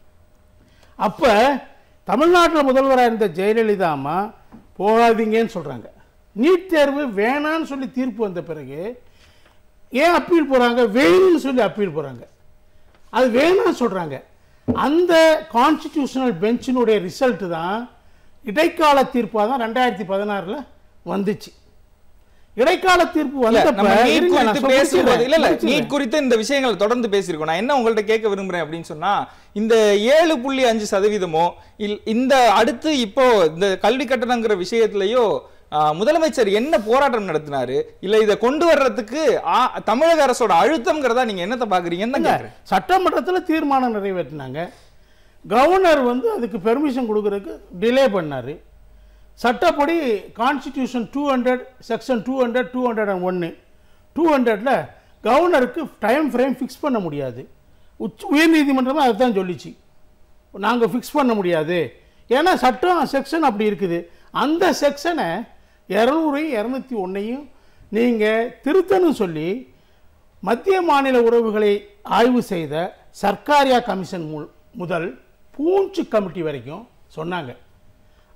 அப்போ தமிழ்நாட்டில் முதல்வராக இருந்த ஜெயலலிதா அம்மா போகாதீங்கன்னு சொல்கிறாங்க நீட் தேர்வு வேணான்னு சொல்லி தீர்ப்பு வந்த பிறகு ஏன் அப்பீல் போகிறாங்க வேணும்னு சொல்லி அப்பீல் போகிறாங்க அது வேணாம்னு சொல்கிறாங்க அந்த கான்ஸ்டிடியூஷனல் பெஞ்சினுடைய ரிசல்ட் தான் இடைக்கால தீர்ப்பாக தான் ரெண்டாயிரத்தி பதினாறில் வந்துச்சு இடைக்கால தீர்ப்பு இல்ல, வந்தப்ப நம்ம நீட் இருங்க, நான் குறித்து சொல்ல பேசும்போது முடிச்சிடுறேன், இல்ல இல்ல முடிச்சிடுறேன். நீட் குறித்து இந்த விஷயங்களை தொடர்ந்து பேசியிருக்கோம் நான் என்ன உங்கள்ட்ட கேட்க விரும்புறேன் அப்படின்னு சொன்னா இந்த ஏழு புள்ளி அஞ்சு சதவீதமோ இல்- இந்த அடுத்து இப்போ இந்த கல்வி கட்டணங்கிற விஷயத்திலயோ ஆ, முதலமைச்சர் என்ன போராட்டம் நடத்தினாரு இல்ல இதை கொண்டு வர்றதுக்கு ஆ, தமிழக அரசோட அழுத்தம்ங்கிறதா நீங்க என்னத்தை பாக்குறீங்கன்னு தான் கேக்குறேன் சட்டமன்றத்தில் தீர்மானம் நிறைவேற்றினாங்க கவர்னர் வந்து அதுக்கு பெர்மிஷன் கொடுக்கறதுக்கு டிலே பண்ணார் சட்டப்படி constitution two hundred section two hundred two hundred and ஒன்று டூ ஹண்ட்ரடில் கவர்னருக்கு டைம் ஃப்ரேம் ஃபிக்ஸ் பண்ண முடியாது உச்ச உயர்நீதிமன்றமே அதை தான் சொல்லிச்சு நாங்கள் ஃபிக்ஸ் பண்ண முடியாது ஏன்னா சட்டம் செக்ஷன் அப்படி இருக்குது அந்த செக்ஷனை இரநூறையும் இரநூத்தி ஒன்றையும் நீங்கள் திருத்தணும் சொல்லி மத்திய மாநில உறவுகளை ஆய்வு செய்த சர்க்காரியா கமிஷன் மு- முதல் பூஞ்சு கமிட்டி வரைக்கும் சொன்னாங்க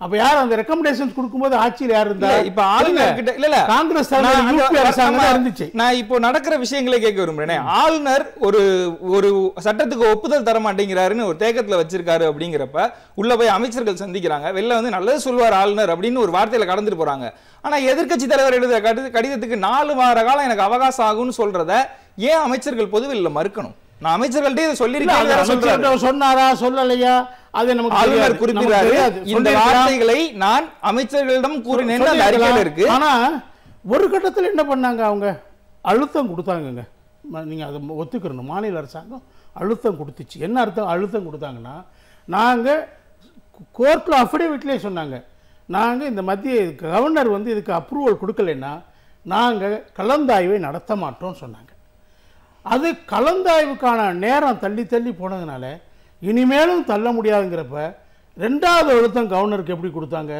அப்ப யார் அந்த ரெக்கமெண்டேஷன்ஸ் கொடுக்கும்போது ஆட்சியில் யார் இருந்தா இல்ல, இப்ப ஆளுநர் கிட்ட இல்ல இல்ல காங்கிரஸ் நான் தலைமையில் அந்த- யூபி அரசாங்கம் ஆமா, தான் இருந்துச்சு நான் இப்போ நடக்கிற விஷயங்களை கேட்க விரும்புறேன் ஆளுநர் ஒரு ஒரு சட்டத்துக்கு ஒப்புதல் தர மாட்டேங்கிறாருன்னு ஒரு தேக்கத்துல வச்சிருக்காரு அப்படிங்கிறப்ப உள்ள போய் அமைச்சர்கள் சந்திக்கிறாங்க வெளில வந்து நல்லது சொல்வார் ஆளுநர் அப்படின்னு ஒரு வார்த்தையில கடந்துட்டு போறாங்க ஆனா எதிர்க்கட்சி தலைவர் எழுதுற கடி- கடிதத்துக்கு நாலு வார காலம் எனக்கு அவகாசம் ஆகும்னு சொல்றத ஏன் அமைச்சர்கள் பொதுவெளியில மறுக்கணும் நான் அமைச்சர்கள்ட்ட இதை இல்ல, சொல்லியிருக்கேன் அது வேற சொல்றாரு. அமைச்சர்கிட்ட சொன்னாரா சொல்லலையா அது நமக்கு தெரியாது. ஆளுநர் நமக்கு குறிப்பிடுறாரு தெரியாது. இந்த சொல்லியிருக்கலாம். வார்த்தைகளை நான் அமைச்சர்களிடம் கூறினேன் அந்த அறிக்கையில இருக்கு ஆனா ஒரு கட்டத்துல என்ன பண்ணாங்க அவங்க அழுத்தம் கொடுத்தாங்கங்க ம- நீங்க அதை ஒத்துக்கிறணும் மாநில அரசாங்கம் அழுத்தம் கொடுத்துச்சு என்ன அர்த்தம் அழுத்தம் கொடுத்தாங்கன்னா நாங்க கோர்ட்டில் அஃபிடேவிட்லேயே சொன்னாங்க நாங்க இந்த மத்திய கவர்னர் வந்து இதுக்கு அப்ரூவல் கொடுக்கலைன்னா நாங்க கலந்தாய்வை நடத்த மாட்டோம்னு சொன்னாங்க அது கலந்தாய்வுக்கான நேரம் தள்ளி தள்ளி போனதுனால இனிமேலும் தள்ள முடியாதுங்கிறப்ப ரெண்டாவது அழுத்தம் கவர்னருக்கு எப்படி கொடுத்தாங்க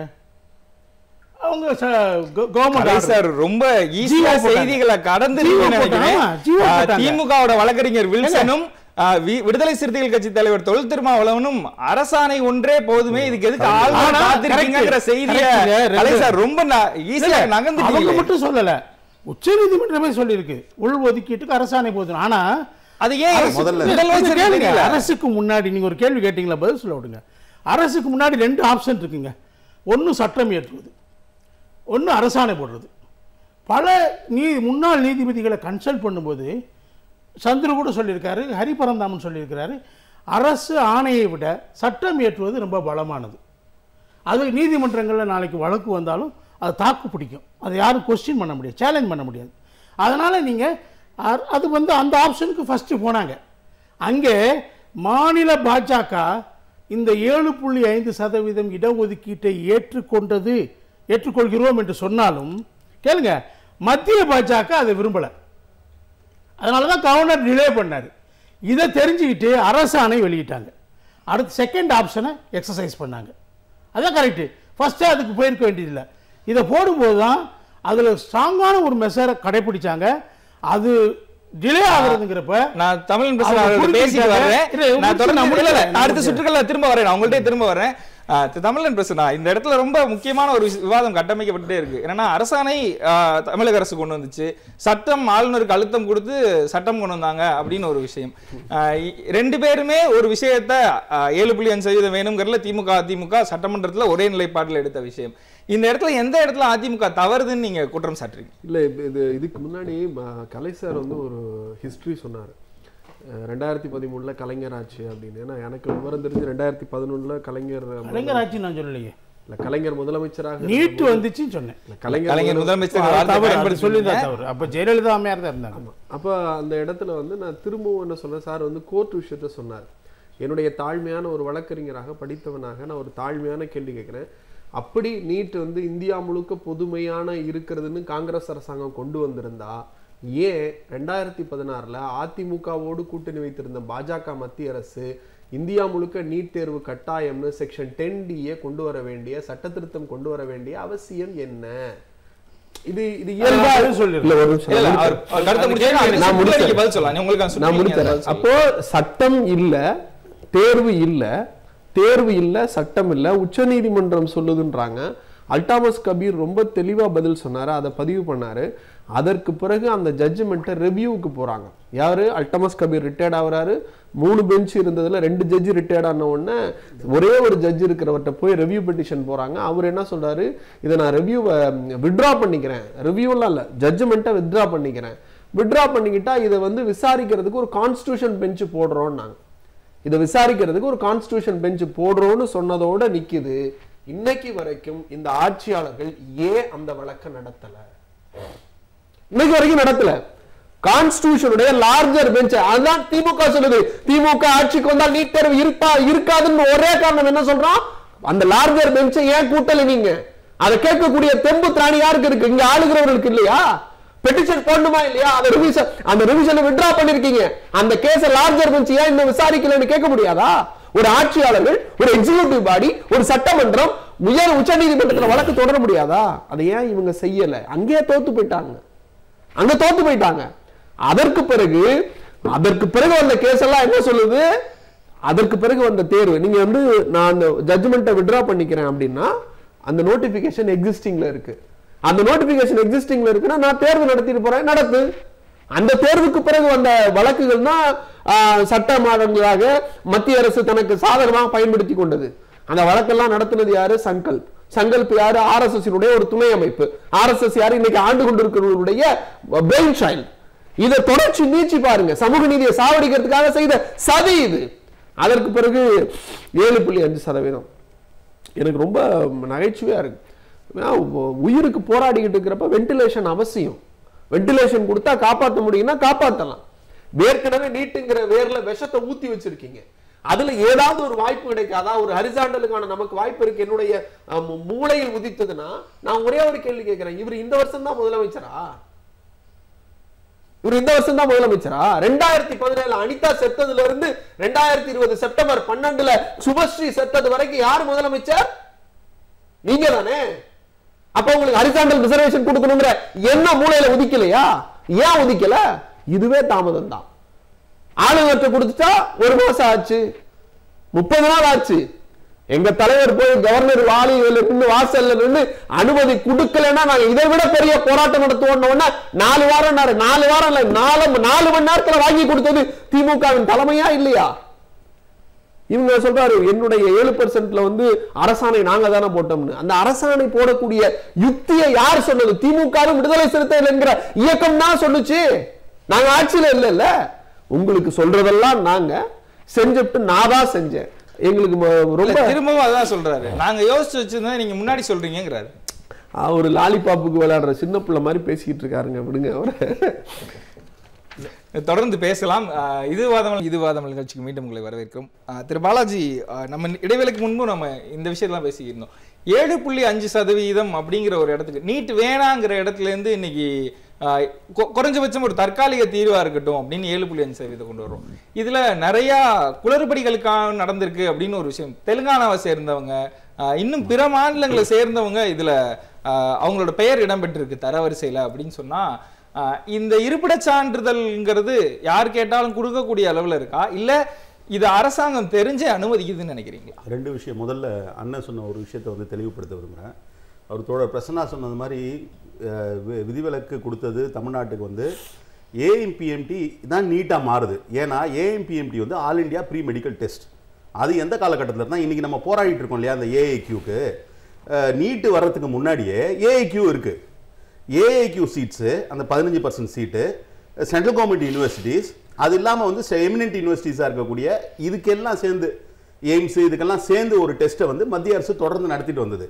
அவங்க கலை கவர்மெண்ட் சார் ரொம்ப ஈஸியா ஜீவோ போட்டாங்க. செய்திகளை கடந்து ஜீவோ நீங்க நினைக்கிறேன். போட்டாங்க. ஜீவோ ஆ, போட்டாங்க. திமுகவோட வழக்கறிஞர் வில்சனும் ஆ, வி- விடுதலை சிறுத்தைகள் கட்சி தலைவர் தொல் திருமாவளவனும் அரசாணை ஒன்றே போதுமே இதுக்கு எதுக்கு ஆள் ஆனா, காத்திருக்கீங்கிற correct. செய்திய correctங்க, ரெண்டு. கலை சார் ரொம்ப ஈஸியா அவங்க நகர்ந்துட்டீங்க மட்டும் சொல்லல உச்சநீதிமன்றமே சொல்லியிருக்கு உள் ஒதுக்கீட்டுக்கு அரசாணை போதும் ஆனா அது ஏன் அரசு- முதல்ல- இல்ல, முதலமைச்சர் கொஞ்சம் கேளுங்க. தெரியல. அரசுக்கு முன்னாடி நீங்க ஒரு கேள்வி கேட்டீங்களா பதில் சொல்ல விடுங்க அரசுக்கு முன்னாடி ரெண்டு ஆப்ஷன் இருக்குங்க ஒன்னு சட்டம் இயற்றுவது ஒன்னு அரசாணை போடுறது பல நீ முன்னாள் நீதிபதிகளை கன்சல்ட் பண்ணும்போது சந்துரு கூட சொல்லியிருக்காரு ஹரிபரந்தாமன் சொல்லியிருக்கிறாரு அரசு ஆணையை விட சட்டம் இயற்றுவது ரொம்ப பலமானது அது நீதிமன்றங்களில் நாளைக்கு வழக்கு வந்தாலும் அது தாக்கு பிடிக்கும் அதை யாரும் கொஸ்டின் பண்ண முடியாது சேலஞ்ச் பண்ண முடியாது அதனால் நீங்கள் அது வந்து அந்த ஆப்ஷனுக்கு ஃபஸ்ட்டு போனாங்க அங்கே மாநில பாஜக இந்த ஏழு புள்ளி ஐந்து சதவீதம் இடஒதுக்கீட்டை ஏற்றுக்கொண்டது ஏற்றுக்கொள்கிறோம் என்று சொன்னாலும் கேளுங்க மத்திய பாஜக அதை விரும்பலை அதனால தான் கவர்னர் டிலே பண்ணார் இதை தெரிஞ்சுக்கிட்டு அரசாணை வெளியிட்டாங்க அடுத்து செகண்ட் ஆப்ஷனை எக்ஸசைஸ் பண்ணாங்க அதான் கரெக்டு ஃபஸ்ட்டு அதுக்கு போயிருக்க வேண்டியதில்லை இதை போடும்போது தான் அதில் ஸ்ட்ராங்கான ஒரு மெசரை கடைப்பிடிச்சாங்க அது டிலே ஆகுறதுங்கிறப்ப நான் தமிழ் பிரசன் அவங்க அவர்கள்ட்ட பேசிட்டு புரிஞ்சுக்கிட்டாங்க. வர்றேன் இல்ல, இவங்க நான் தொடர்ந்து நான் இல்ல, இல்ல, முடிக்கல. நான் அடுத்த சுற்றுகள்ல திரும்ப வரேன் நான் உங்கள்ட்டே திரும்ப வரேன் ஆ, திரு தமிழன் பிரசனா இந்த இடத்துல ரொம்ப முக்கியமான ஒரு விஷ- விவாதம் கட்டமைக்கப்பட்டுட்டே இருக்கு என்னன்னா அரசாணை ஆ, தமிழக அரசு கொண்டு வந்துச்சு சட்டம் ஆளுநருக்கு அழுத்தம் கொடுத்து சட்டம் கொண்டு வந்தாங்க அப்படின்னு ஒரு விஷயம் ஆ, இ- ரெண்டு பேருமே ஒரு விஷயத்த ஆ, ஏழு புள்ளி அஞ்சு சதவீதம் வேணுங்கிறதுல திமுக அதிமுக சட்டமன்றத்துல ஒரே நிலைப்பாட்டில் எடுத்த விஷயம் இந்த இடத்துல எந்த இடத்துல அதிமுக தவறுதுன்னு நீங்க குற்றம் சாட்டுறீங்க இல்லை இது இதுக்கு முன்னாடி ம- கலை சார் வந்து ஒரு ஹிஸ்ட்ரி சொன்னார் ரெண்டாயிரத்தி பதிமூணில் கலைஞர் ஆட்சி அப்படின்னு ஏன்னா எனக்கு விவரம் தெரிஞ்சு ரெண்டாயிரத்தி பதினொன்றில் கலைஞர் கலைஞர் ஆட்சி நான் சொல்லலையே இல்லை கலைஞர் முதலமைச்சராக நீட்டு வந்துச்சுன்னு சொன்னேன் இல்ல, கலைஞர் கலைஞர் முதலமைச்சர் அது வார்த்தை தவறு அது பயன்படுத்தி சொல்லியிருந்தா தவறு அப்போ ஜெயலலிதா அம்மையார் தான் இருந்தாங்க அப்போ அந்த இடத்துல வந்து நான் திரும்பவும் என்ன சொன்னேன் சார் வந்து கோர்ட் விஷயத்த சொன்னார் என்னுடைய தாழ்மையான ஒரு வழக்கறிஞராக படித்தவனாக நான் ஒரு தாழ்மையான கேள்வி கேட்குறேன் அப்படி நீட் வந்து இந்தியா முழுக்க பொதுமையான இருக்கிறதுன்னு காங்கிரஸ் அரசாங்கம் கொண்டு வந்திருந்தா ஏன் ரெண்டாயிரத்தி பதினாறில் அதிமுகவோடு கூட்டணி வைத்திருந்த பாஜக மத்திய அரசு இந்தியா முழுக்க நீட் தேர்வு கட்டாயம்னு செக்ஷன் டென் டியை கொண்டு வர வேண்டிய சட்ட திருத்தம் கொண்டு வர வேண்டிய அவசியம் என்ன இது இது இயல்பா அது சொல்லிடுறேன். இல்ல, ஒரு நிமிஷம். இல்ல, இல்ல, அவர் அவர் கருத்தை முடிச்சாரு. நான் நான் சுற்றுலா முடிச்சேன். நீங்க பதில் சொல்லலாம். உங்களுக்கு நான் நான் சுற்றுலா நீங்க முடித்தரேன் பதில் சொல்லலாம். அப்போ சட்டம் இல்ல தேர்வு இல்ல தேர்வு இல்ல சட்டம் இல்ல உச்சநீதிமன்றம் சொல்லுதுன்றாங்க அல்டாமஸ் கபீர் ரொம்ப தெளிவா பதில் சொன்னாரு அதை பதிவு பண்ணாரு அதற்கு பிறகு அந்த ஜட்ஜ்மெண்ட்டை ரிவ்யூவுக்கு போறாங்க யாரு அல்டமஸ் கபீர் ரிட்டையர்ட் ஆகுறாரு மூணு பெஞ்ச் இருந்ததுல ரெண்டு ஜட்ஜ் ரிட்டையர்ட் ஆன உடனே ஒரே ஒரு ஜட்ஜ் இருக்கிறவர்கிட்ட போய் ரிவ்யூ பெட்டிஷன் போறாங்க அவர் என்ன சொல்றாரு இதை நான் ரிவ்யூவை வித்ட்ரா பண்ணிக்கிறேன் ரிவ்யூலாம் இல்ல ஜட்ஜ்மெண்ட்டை வித்ட்ரா பண்ணிக்கிறேன் வித்ட்ரா பண்ணிக்கிட்டா இதை வந்து விசாரிக்கிறதுக்கு ஒரு கான்ஸ்டியூஷன் பெஞ்ச் போடுறோம்னாங்க இதை விசாரிக்கிறதுக்கு ஒரு கான்ஸ்டியூஷன் பெஞ்ச் போடுறோம்னு சொன்னதோட நிக்குது இன்னைக்கு வரைக்கும் இந்த ஆட்சியாளர்கள் ஏன் அந்த வழக்கை நடத்தல இன்னைக்கு வரைக்கும் நடத்தல கான்ஸ்டியூஷனுடைய லார்ஜர் பெஞ்ச் அதுதான் திமுக சொல்லுது திமுக ஆட்சிக்கு வந்தால் நீட் தேர்வு இருப்பா இருக்காதுன்னு ஒரே காரணம் என்ன சொல்றான் அந்த லார்ஜர் பெஞ்சை ஏன் கூட்டல நீங்க அதை கேட்கக்கூடிய தெம்பு திராணி யாருக்கு இருக்கு இங்க ஆளுகிறவர்களுக்கு இல்லையா பெட்டிஷன் போடணுமா இல்லையா அந்த ரிவிஷன் அந்த ரிவிஷனை வித்ட்ரா பண்ணிருக்கீங்க அந்த கேஸ லார்ஜர் பெஞ்ச் ஏன் இன்னும் விசாரிக்கலன்னு கேட்க முடியாதா ஒரு ஆட்சியாளர்கள் ஒரு எக்ஸிகியூட்டிவ் பாடி ஒரு சட்டமன்றம் உயர் உச்ச நீதிமன்றத்துல வழக்கு தொடர முடியாதா அதை ஏன் இவங்க செய்யல அங்கேயே தோத்து போயிட்டாங்க அங்க தோத்து போயிட்டாங்க அதற்கு பிறகு அதற்கு பிறகு வந்த கேஸ் எல்லாம் என்ன சொல்லுது அதற்கு பிறகு வந்த தேர்வு நீங்க வந்து நான் அந்த ஜட்ஜ்மெண்ட்டை வித்ட்ரா பண்ணிக்கிறேன் அப்படின்னா அந்த நோட்டிபிகேஷன் எக்ஸிஸ்டிங்ல இருக்கு அந்த நோட்டிபிகேஷன் எக்ஸிஸ்டிங்ல இருக்குன்னா நான் தேர்வு நடத்திட்டு போறேன் நடத்து அந்த தேர்வுக்கு பிறகு வந்த வழக்குகள் தான் ஆஹ், சட்ட மாதங்களாக மத்திய அரசு தனக்கு சாதகமாக பயன்படுத்தி கொண்டது அந்த வழக்கெல்லாம் நடத்தினது யாரு சங்கல்ப் சங்கல்ப் யாரு ஆர்எஸ்எஸ் ஒரு துணை அமைப்பு ஆர்எஸ்எஸ் யாரு இன்னைக்கு ஆண்டு கொண்டிருக்கிறவர்களுடைய பிரெயின் சைல்டு இதை தொடர்ச்சி நீச்சி பாருங்க சமூக நீதியை சாவடிக்கிறதுக்காக செய்த சதி இது அதற்கு பிறகு ஏழு புள்ளி அஞ்சு சதவீதம் எனக்கு ரொம்ப நகைச்சுவையா இருக்கு ஏன்னா, உ- உயிருக்கு போராடிக்கிட்டு இருக்கிறப்ப வென்டிலேஷன் அவசியம் வென்டிலேஷன் கொடுத்தா காப்பாற்ற முடியும்னா காப்பாத்தலாம் ஏற்கனவே நீட்டுங்கிற வேர்ல விஷத்தை ஊத்தி வச்சிருக்கீங்க அதுல ஏதாவது ஒரு வாய்ப்பு கிடைக்காதா ஒரு ஹரிசாண்டலுக்கான நமக்கு வாய்ப்பு இருக்கு என்னுடைய அஹ், மூ- மூளையில் உதித்ததுன்னா நான் ஒரே ஒரு கேள்வி கேட்கிறேன் இவர் இந்த வருஷம் தான் முதலமைச்சரா இவர் இந்த வருஷம் தான் முதலமைச்சரா ரெண்டாயிரத்தி பதினேழு அனிதா செத்ததுல இருந்து ரெண்டாயிரத்தி இருபது செப்டம்பர் பன்னெண்டுல சுபஸ்ரீ செத்தது வரைக்கும் யார் முதலமைச்சர் நீங்க தானே அப்ப உங்களுக்கு ஹரிசாண்டல் ரிசர்வேஷன் கொடுக்கணுங்கிற என்ன மூலையில உதிக்கலையா ஏன் உதிக்கல இதுவே தாமதம் தான் ஆளுநர்கிட்ட கொடுத்துட்டா ஒரு மாசம் ஆச்சு முப்பது நாள் ஆச்சு எங்க தலைவர் போய் கவர்னர் வாலியில் நின்று வாசல்ல நின்று அனுமதி கொடுக்கலன்னா நாங்க இதை விட பெரிய போராட்டம் நடத்துவோம்னு நாலு வாரம் நாலு வாரம் இல்ல நாலு நாலு மணி நேரத்துல வாங்கி கொடுத்தது திமுகவின் தலைமையா இல்லையா இவங்க சொல்றாரு என்னுடைய ஏழு பர்சன்ட்ல வந்து அரசாணை நாங்க தானே போட்டோம்னு அந்த அரசாணை போடக்கூடிய யுக்தியை யார் சொன்னது திமுக விடுதலை சிறுத்தைகள் என்கிற இயக்கம் தான் சொல்லுச்சு நாங்க ஆட்சியில இல்ல இல்ல உங்களுக்கு சொல்றதெல்லாம் நாங்க செஞ்சுட்டு நான் தான் செஞ்சேன் எங்களுக்கு ம- இல்ல, ரொம்ப திரும்பவும் அதான் சொல்றாரு நாங்க யோசிச்சு வச்சிருந்தா நீங்க முன்னாடி சொல்றீங்கிறாரு அவர் லாலிபாப்புக்கு விளையாடுற சின்ன பிள்ளை மாதிரி பேசிக்கிட்டு இருக்காருங்க விடுங்க அவரை தொடர்ந்து பேசலாம் அஹ், இது வாதமல் இது வாதமல் நிகழ்ச்சிக்கு மீண்டும் உங்களை வரவேற்கிறோம் அஹ், திரு பாலாஜி அஹ், நம்ம இடைவேளைக்கு முன்பு நம்ம இந்த விஷயத்தெல்லாம் பேசியிருந்தோம் ஏழு புள்ளி அஞ்சு சதவீதம் அப்படிங்கிற ஒரு இடத்துக்கு நீட் வேணாங்கிற இடத்துல இருந்து இன்னைக்கு அஹ், கொ- குறைஞ்சபட்சம் ஒரு தற்காலிக தீர்வா இருக்கட்டும் அப்படின்னு ஏழு புள்ளி அஞ்சு சதவீதம் கொண்டு வர்றோம் இதுல நிறைய குளறுபடிகளுக்காக நடந்திருக்கு அப்படின்னு ஒரு விஷயம் தெலுங்கானாவை சேர்ந்தவங்க அஹ், இன்னும் பிற மாநிலங்களை சேர்ந்தவங்க இதுல அஹ், அவங்களோட பெயர் இடம்பெற்றிருக்கு தரவரிசையில அப்படின்னு சொன்னா ஆஹ் இந்த இருப்பிடச் சான்றிதழ்ங்கிறது யார் கேட்டாலும் கொடுக்கக்கூடிய அளவுல இருக்கா இல்ல இது அரசாங்கம் தெரிஞ்சே அனுமதிக்குதுன்னு நினைக்கிறீங்களா ரெண்டு விஷயம் முதல்ல அண்ணன் சொன்ன ஒரு விஷயத்தை வந்து தெளிவுபடுத்த விரும்புகிறேன் அவர் தோழர் பிரசன்னா சொன்னது மாதிரி அஹ், வி- விதிவிலக்கு கொடுத்தது தமிழ்நாட்டுக்கு வந்து ஏஎம்பிஎம்டி தான் நீட்டாக மாறுது ஏன்னா ஏஎம்பிஎம்டி வந்து all India pre medical test அது எந்த காலகட்டத்தில் இருந்தால் இன்றைக்கி நம்ம போராடிட்டு இருக்கோம் இல்லையா அந்த ஏஐக்யூக்கு நீட்டு வர்றதுக்கு முன்னாடியே ஏஐக்யூ இருக்குது ஏஐக்யூ சீட்ஸு அந்த பதினஞ்சு percent seat central government universities அது இல்லாமல் வந்து எமினன்ட் யூனிவர்சிட்டிஸாக இருக்கக்கூடிய இதுக்கெல்லாம் சேர்ந்து எய்ம்ஸ் இதுக்கெல்லாம் சேர்ந்து ஒரு டெஸ்ட்டை வந்து மத்திய அரசு தொடர்ந்து நடத்திட்டு வந்தது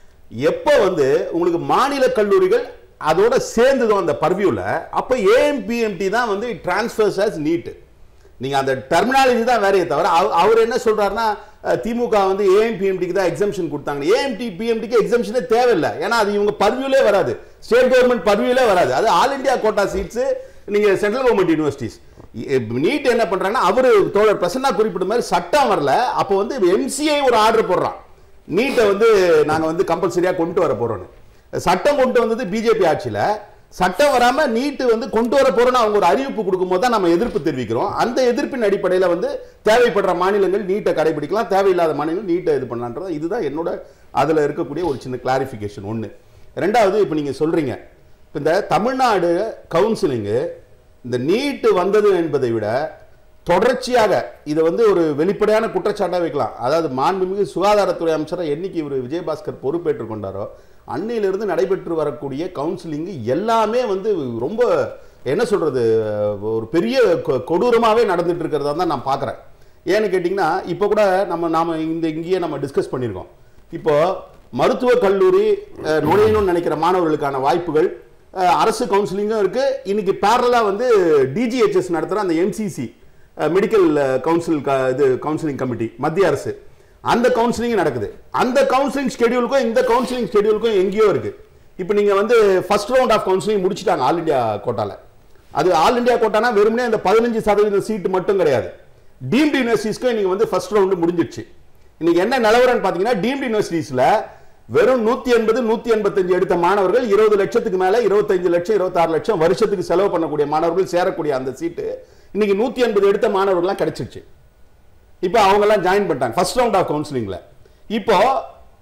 எப்போ வந்து உங்களுக்கு மாநில கல்லூரிகள் அதோட சேர்ந்ததோ அந்த பர்வியூவில் அப்போ ஏஎம்பிஎம்டி தான் வந்து டிரான்ஸ்ஃபர்ஸ் as நீட் நீங்க அந்த டெர்மினாலஜி தான் வேறையே தவிர அவ- அவர் என்ன சொல்றாருன்னா அஹ், திமுக வந்து ஏஎம்பிஎம்டிக்கு தான் எக்ஸம்ஷன் கொடுத்தாங்க ஏஎம்டி பிஎம்டிக்கு எக்ஸம்ஷனே தேவையில்லை ஏன்னா அது இவங்க பர்வியூலே வராது ஸ்டேட் கவர்மெண்ட் பர்வியூலே வராது அது ஆல் இந்தியா கோட்டா சீட்ஸ் நீங்க சென்ட்ரல் கவர்மெண்ட் யூனிவர்சிட்டிஸ் நீட் என்ன பண்றாங்கன்னா அவரு தோழர் பிரசன்னா குறிப்பிட்ட மாதிரி சட்டம் வரல அப்போ வந்து எம்சிஐ ஒரு ஆர்டர் போடுறான் நீட்டை வந்து நாங்க வந்து கம்பல்சரியா கொண்டு வர போறோம்னு சட்டம் கொண்டு வந்தது பிஜேபி ஆட்சியில சட்டம் வராம நீட்டு வந்து கொண்டு வர போறோம்னு அவங்க ஒரு அறிவிப்பு கொடுக்கும்போது தான் நம்ம எதிர்ப்பு தெரிவிக்கிறோம் அந்த எதிர்ப்பின் அடிப்படையில் வந்து தேவைப்படுற மாநிலங்கள் நீட்டை கடைபிடிக்கலாம் தேவையில்லாத மாநிலங்கள் நீட்டை இது பண்ணலான்றது இதுதான் என்னோட அதுல இருக்கக்கூடிய ஒரு சின்ன கிளாரிஃபிகேஷன் ஒண்ணு ரெண்டாவது இப்போ நீங்க சொல்றீங்க இப்ப இந்த தமிழ்நாடு கவுன்சிலிங்கு இந்த நீட்டு வந்தது என்பதை விட தொடர்ச்சியாக இதை வந்து ஒரு வெளிப்படையான குற்றச்சாட்டாக வைக்கலாம் அதாவது மாண்புமிகு சுகாதாரத்துறை அமைச்சரை என்னைக்கு இவர் விஜயபாஸ்கர் பொறுப்பேற்றுக் கொண்டாரோ அன்னையிலிருந்து நடைபெற்று வரக்கூடிய கவுன்சிலிங் எல்லாமே வந்து ரொம்ப என்ன சொல்றது ஒரு பெரிய கொ- கொடூரமாவே நடந்துட்டு இருக்கிறதா தான் நான் பார்க்குறேன் ஏன்னு கேட்டிங்கன்னா இப்போ கூட நம்ம நாம இந்த இங்கேயே நம்ம டிஸ்கஸ் பண்ணியிருக்கோம் இப்போ மருத்துவக் கல்லூரி அஹ், நுழையணும்னு நினைக்கிற மாணவர்களுக்கான வாய்ப்புகள் அஹ், அரசு கவுன்சிலிங்கும் இருக்கு இன்னைக்கு பேரலா வந்து டிஜிஹெச்எஸ் நடத்துகிற அந்த எம்சிசி மெடிக்கல் கவுன்சில் இது கவுன்சிலிங் கமிட்டி மத்திய அரசு அந்த கவுன்சிலிங் நடக்குது அந்த கவுன்சிலிங் ஸ்கெடியூலுக்கும் இந்த கவுன்சிலிங் ஸ்கெடியூலுக்கும் எங்கேயோ இருக்கு இப்போ நீங்க வந்து ஃபர்ஸ்ட் ரவுண்ட் ஆஃப் கவுன்சிலிங் முடிச்சிட்டாங்க ஆல் இந்தியா கோட்டால அது ஆல் இந்தியா கோட்டானா வெறுமனே அந்த பதினஞ்சு சதவீதம் சீட்டு மட்டும் கிடையாது டீம்டு யூனிவர்சிட்டிஸ்க்கும் இன்னைக்கு வந்து ஃபர்ஸ்ட் ரவுண்டு முடிஞ்சிடுச்சு இன்னைக்கு என்ன நிலவரம்னு பார்த்தீங்கன்னா டீம்டு யூனிவர்சிட்டிஸ்ல வெறும் நூத்தி எண்பது நூத்தி எண்பத்தஞ்சு எடுத்த மாணவர்கள் இருபது லட்சத்துக்கு மேல இருபத்தஞ்சு லட்சம் இருபத்தாறு லட்சம் வருஷத்துக்கு செலவு பண்ணக்கூடிய மாணவர்கள் சேரக்கூடிய அந்த சீட்டு இன்னைக்கு நூத்தி எண்பது எடுத்த மாணவர்கள்லாம் கிடைச்சிருச்சு இப்போ அவங்க எல்லாம் ஜாயின் பண்ணிட்டாங்க ஃபர்ஸ்ட் ரவுண்ட் ஆஃப் கவுன்சிலிங்ல இப்போ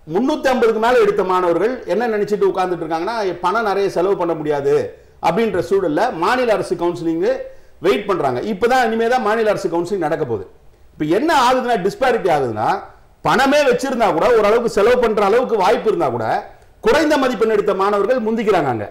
முன்னூத்தி ஐம்பதுக்கு மேல எடுத்த மாணவர்கள் என்ன நினைச்சிட்டு உட்கார்ந்துட்டு இருக்காங்கன்னா பணம் நிறைய செலவு பண்ண முடியாது அப்படின்ற சூழல்ல மாநில அரசு கவுன்சிலிங் வெயிட் பண்றாங்க இப்பதான் இனிமே தான் மாநில அரசு கவுன்சிலிங் நடக்க போகுது இப்போ என்ன ஆகுதுன்னா டிஸ்பாரிட்டி ஆகுதுன்னா பணமே வச்சிருந்தா கூட ஓரளவுக்கு செலவு பண்ற அளவுக்கு வாய்ப்பு இருந்தா கூட குறைந்த மதிப்பெண் எடுத்த மாணவர்கள் முந்திக்கிறாங்க அங்க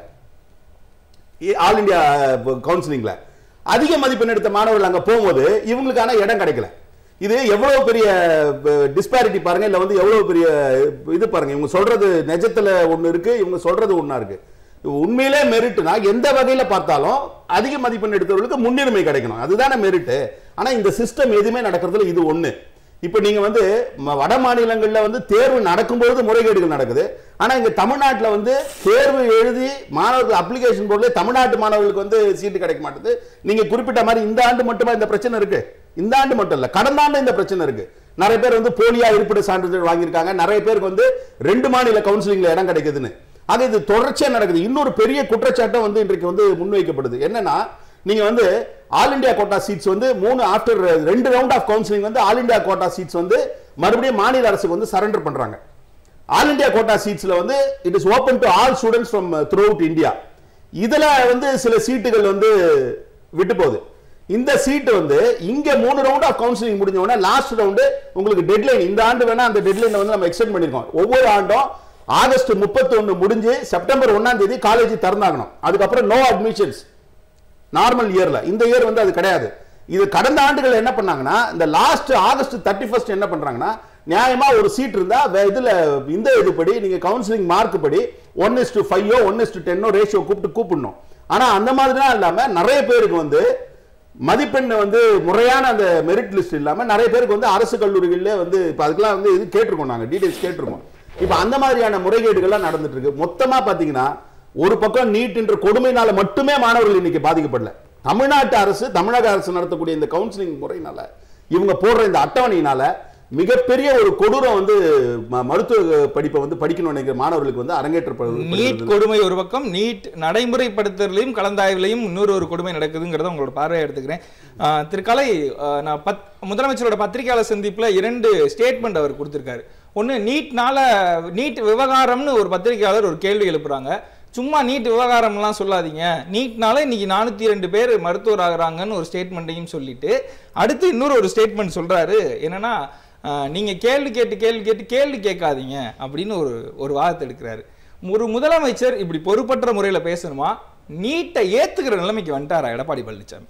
ஆல் இந்தியா கவுன்சிலிங்ல அதிக மதிப்பெண் எடுத்த மாணவர்கள் அங்க போகும்போது இவங்களுக்கான இடம் கிடைக்கல இது எவ்வளவு பெரிய டிஸ்பாரிட்டி பாருங்க இல்ல வந்து எவ்வளவு பெரிய இது பாருங்க இவங்க சொல்றது நிஜத்துல ஒண்ணு இருக்கு இவங்க சொல்றது ஒண்ணா இருக்கு உண்மையிலே மெரிட்னா எந்த வகையில பார்த்தாலும் அதிக மதிப்பெண் எடுத்தவர்களுக்கு முன்னுரிமை கிடைக்கணும் அதுதானே மெரிட் ஆனா இந்த சிஸ்டம் எதுவுமே நடக்கிறதுல இது ஒண்ணு இப்போ நீங்க வந்து ம- வட மாநிலங்கள்ல வந்து தேர்வு நடக்கும்பொழுது முறைகேடுகள் நடக்குது ஆனா இங்க தமிழ்நாட்டுல வந்து தேர்வு எழுதி மாணவர்கள் அப்ளிகேஷன் போர்டில் தமிழ்நாட்டு மாணவர்களுக்கு வந்து சீட்டு கிடைக்க மாட்டேது நீங்க குறிப்பிட்ட மாதிரி இந்த ஆண்டு மட்டுமா இந்த பிரச்சனை இருக்கு இந்த ஆண்டு மட்டும் இல்ல கடந்த ஆண்டு இந்த பிரச்சனை இருக்கு நிறைய பேர் வந்து போலியா இருப்பிட சான்றிதழ் வாங்கியிருக்காங்க நிறைய பேருக்கு வந்து ரெண்டு மாநில கவுன்சிலிங்ல இடம் கிடைக்குதுன்னு ஆக இது தொடர்ச்சியா நடக்குது இன்னொரு பெரிய குற்றச்சாட்டம் வந்து இன்றைக்கு வந்து முன்வைக்கப்படுது என்னன்னா நீங்க வந்து ஆல் இந்தியா கோட்டா சீட்ஸ் வந்து மூணு ஆஃப்டர் ரெண்டு ரவுண்ட் ஆஃப் கவுன்சிலிங் வந்து ஆல் இந்தியா கோட்டா சீட்ஸ் வந்து மறுபடியும் மாநில அரசுக்கு வந்து சரண்டர் பண்றாங்க ஆல் இந்தியா கோட்டா சீட்ஸ்ல வந்து it is open to all students from throughout India இதுல வந்து சில சீட்டுகள் வந்து விட்டு போகுது இந்த சீட்டு வந்து இங்க மூணு ரவுண்ட் ஆஃப் கவுன்சிலிங் முடிஞ்ச உடனே லாஸ்ட் ரவுண்டு உங்களுக்கு டெட்லைன் இந்த ஆண்டு வேணா அந்த டெட்லைனை வந்து நம்ம எக்ஸ்டெண்ட் பண்ணிருக்கோம் ஒவ்வொரு ஆண்டும் ஆகஸ்ட் 31 முடிஞ்சு செப்டம்பர் ஒன்னாம் தேதி காலேஜ் திறந்தாகணும் அதுக்கப்புறம் நோ அட்மிஷன்ஸ் நார்மல் இயர்ல இந்த இயர் வந்து அது கிடையாது இது கடந்த ஆண்டுகள் என்ன பண்ணாங்கன்னா இந்த லாஸ்ட் ஆகஸ்ட் தேர்ட்டி ஃபர்ஸ்ட் என்ன பண்றாங்கன்னா நியாயமா ஒரு சீட் இருந்தா வே- இதுல இந்த இதுபடி நீங்க கவுன்சிலிங் மார்க் படி ஒன் இஸ் டு ஃபைவோ ஒன் இஸ் டு டென்னோ ரேஷியோ கூப்பிட்டு கூப்பிடணும் ஆனா அந்த மாதிரிலாம் இல்லாம நிறைய பேருக்கு வந்து மதிப்பெண் வந்து முறையான அந்த மெரிட் லிஸ்ட் இல்லாம நிறைய பேருக்கு வந்து அரசு கல்லூரிகளிலே வந்து இப்ப அதுக்கெல்லாம் வந்து இது கேட்டிருக்கோம் நாங்க டீடைல்ஸ் கேட்டிருக்கோம் இப்ப அந்த மாதிரியான முறைகேடுகள்லாம் நடந்துட்டு இருக்கு மொத்தமா பாத்தீங்கன்னா ஒரு பக்கம் நீட் என்ற கொடுமையினால மட்டுமே மாணவர்கள் இன்னைக்கு பாதிக்கப்படல தமிழ்நாட்டு அரசு தமிழக அரசு நடத்தக்கூடிய இந்த கவுன்சிலிங் முறையினால இவங்க போடுற இந்த அட்டவணையினால மிகப்பெரிய ஒரு கொடூரம் வந்து ம- மருத்துவ படிப்பை வந்து படிக்கணும்னு நினைக்கிற மாணவர்களுக்கு வந்து நீட் அரங்கேற்றப்படுது கொடுமை ஒரு பக்கம் நீட் நடைமுறைப்படுத்துறதுலையும் கலந்தாய்வுலையும் இன்னொரு ஒரு கொடுமை நடக்குதுங்கிறத உங்களோட பார்வையை எடுத்துக்கிறேன் ஆஹ் திரு கலை ஆஹ் நான் பத் முதலமைச்சரோட பத்திரிகையாளர் சந்திப்புல இரண்டு ஸ்டேட்மெண்ட் அவர் கொடுத்திருக்காரு ஒண்ணு நீட்னால நீட் விவகாரம்னு ஒரு பத்திரிகையாளர் ஒரு கேள்வி எழுப்புறாங்க சும்மா நீட் விவகாரம்லாம் சொல்லாதீங்க நீட்னால இன்னைக்கு நானூத்தி ரெண்டு பேர் மருத்துவர் ஆகுறாங்கன்னு ஒரு ஸ்டேட்மெண்ட்டையும் சொல்லிட்டு அடுத்து இன்னொரு ஒரு ஸ்டேட்மெண்ட் சொல்றாரு என்னன்னா ஆஹ் நீங்க கேள்வி கேட்டு கேள்வி கேட்டு கேள்வி கேட்காதீங்க அப்படின்னு ஒரு ஒரு வாதத்தை எடுக்கிறாரு ஒரு முதலமைச்சர் இப்படி பொறுப்பற்ற முறையில பேசணுமா நீட்டை ஏத்துக்கிற நிலைமைக்கு வந்துட்டாரா எடப்பாடி பழனிசாமி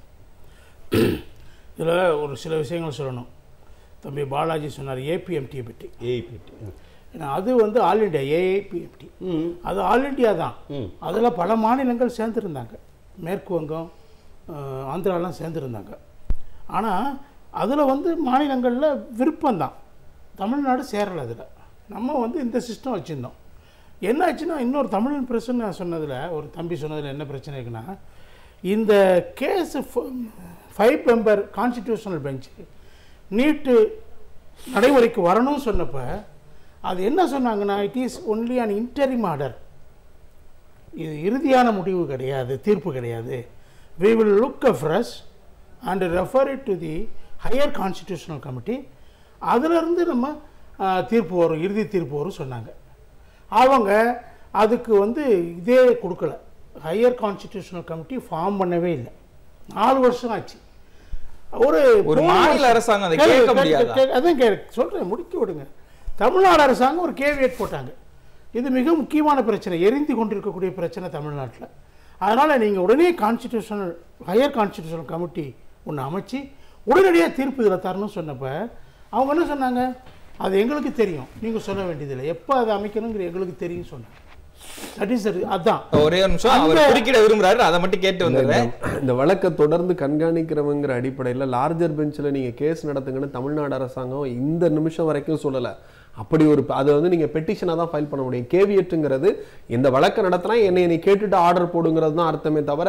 இதில் ஒரு சில விஷயங்கள் சொல்லணும் தம்பி பாலாஜி சொன்னார் ஏபிஎம்டியை பற்றி ஏஐபிடி ஏன்னா அது வந்து ஆல் இண்டியா ஏஐபிஎம்டி அது ஆல் இண்டியா தான் அதில் பல மாநிலங்கள் சேர்ந்துருந்தாங்க மேற்கு வங்கம் அஹ், ஆந்திராலாம் சேர்ந்துருந்தாங்க ஆனால் அதில் வந்து மாநிலங்களில் விருப்பம்தான் தமிழ்நாடு சேரலை அதில் நம்ம வந்து இந்த சிஸ்டம் வச்சுருந்தோம் என்ன ஆச்சுன்னா இன்னொரு தமிழ் பிரச்சனை சொன்னதில் ஒரு தம்பி சொன்னதில் என்ன பிரச்சனை இருக்குன்னா இந்த case five member constitutional bench NEET நடைமுறைக்கு வரணும்னு சொன்னப்ப அது என்ன சொன்னாங்கன்னா it is only an interim order இது இறுதியான முடிவு கிடையாது தீர்ப்பு கிடையாது we will look fresh and refer it to the higher constitutional committee அதிலிருந்து நம்ம ஆ, தீர்ப்பு வரும் இறுதி தீர்ப்பு வரும் சொன்னாங்க அவங்க அதுக்கு வந்து இதே கொடுக்கல ஹையர் கான்ஸ்டிடியூஷனல் கமிட்டி ஃபார்ம் பண்ணவே இல்லை நாலு வருஷம் ஆச்சு ஒரு ஒரு போன மாநில வருஷம் அரசாங்கம் அதை கேளு, கேட்க கேளு, முடியாதா? கேளு, அதான் கே சொல்கிறேன் முடிக்க விடுங்க தமிழ்நாடு அரசாங்கம் ஒரு கேவியட் போட்டாங்க இது மிக முக்கியமான பிரச்சனை எரிந்து கொண்டிருக்கக்கூடிய பிரச்சனை தமிழ்நாட்டில் அதனால் நீங்கள் உடனே கான்ஸ்டிடியூஷனல் ஹையர் கான்ஸ்டிடியூஷனல் கமிட்டி ஒன்று அமைச்சு உடனடியாக தீர்ப்பு இதில் தரணும்னு சொன்னப்ப அவங்க என்ன சொன்னாங்க அது எங்களுக்கு தெரியும் நீங்கள் சொல்ல வேண்டியதில்லை எப்போ அதை அமைக்கணுங்கிற எங்களுக்கு தெரியும் சொன்னாங்க தட் இஸ் அதான் ஒரே ஒரு நிமிஷம் அவர் அந்த- குறுக்கிட விரும்புறாரு அதை மட்டும் கேட்டு வந்துடுறேன் இந்த வழக்கை தொடர்ந்து கண்காணிக்கிறவங்கிற அடிப்படையில் லார்ஜர் பெஞ்சில் நீங்கள் கேஸ் நடத்துங்கன்னு தமிழ்நாடு அரசாங்கம் இந்த நிமிஷம் வரைக்கும் சொல்லலை அப்படி ஒரு அதை வந்து நீங்கள் பெட்டிஷனாக தான் ஃபைல் பண்ண முடியும் கேவியட்டுங்கிறது இந்த வழக்கை நடத்தினா என்னை நீ கேட்டுட்டு ஆர்டர் போடுங்கிறது தான் அர்த்தமே தவிர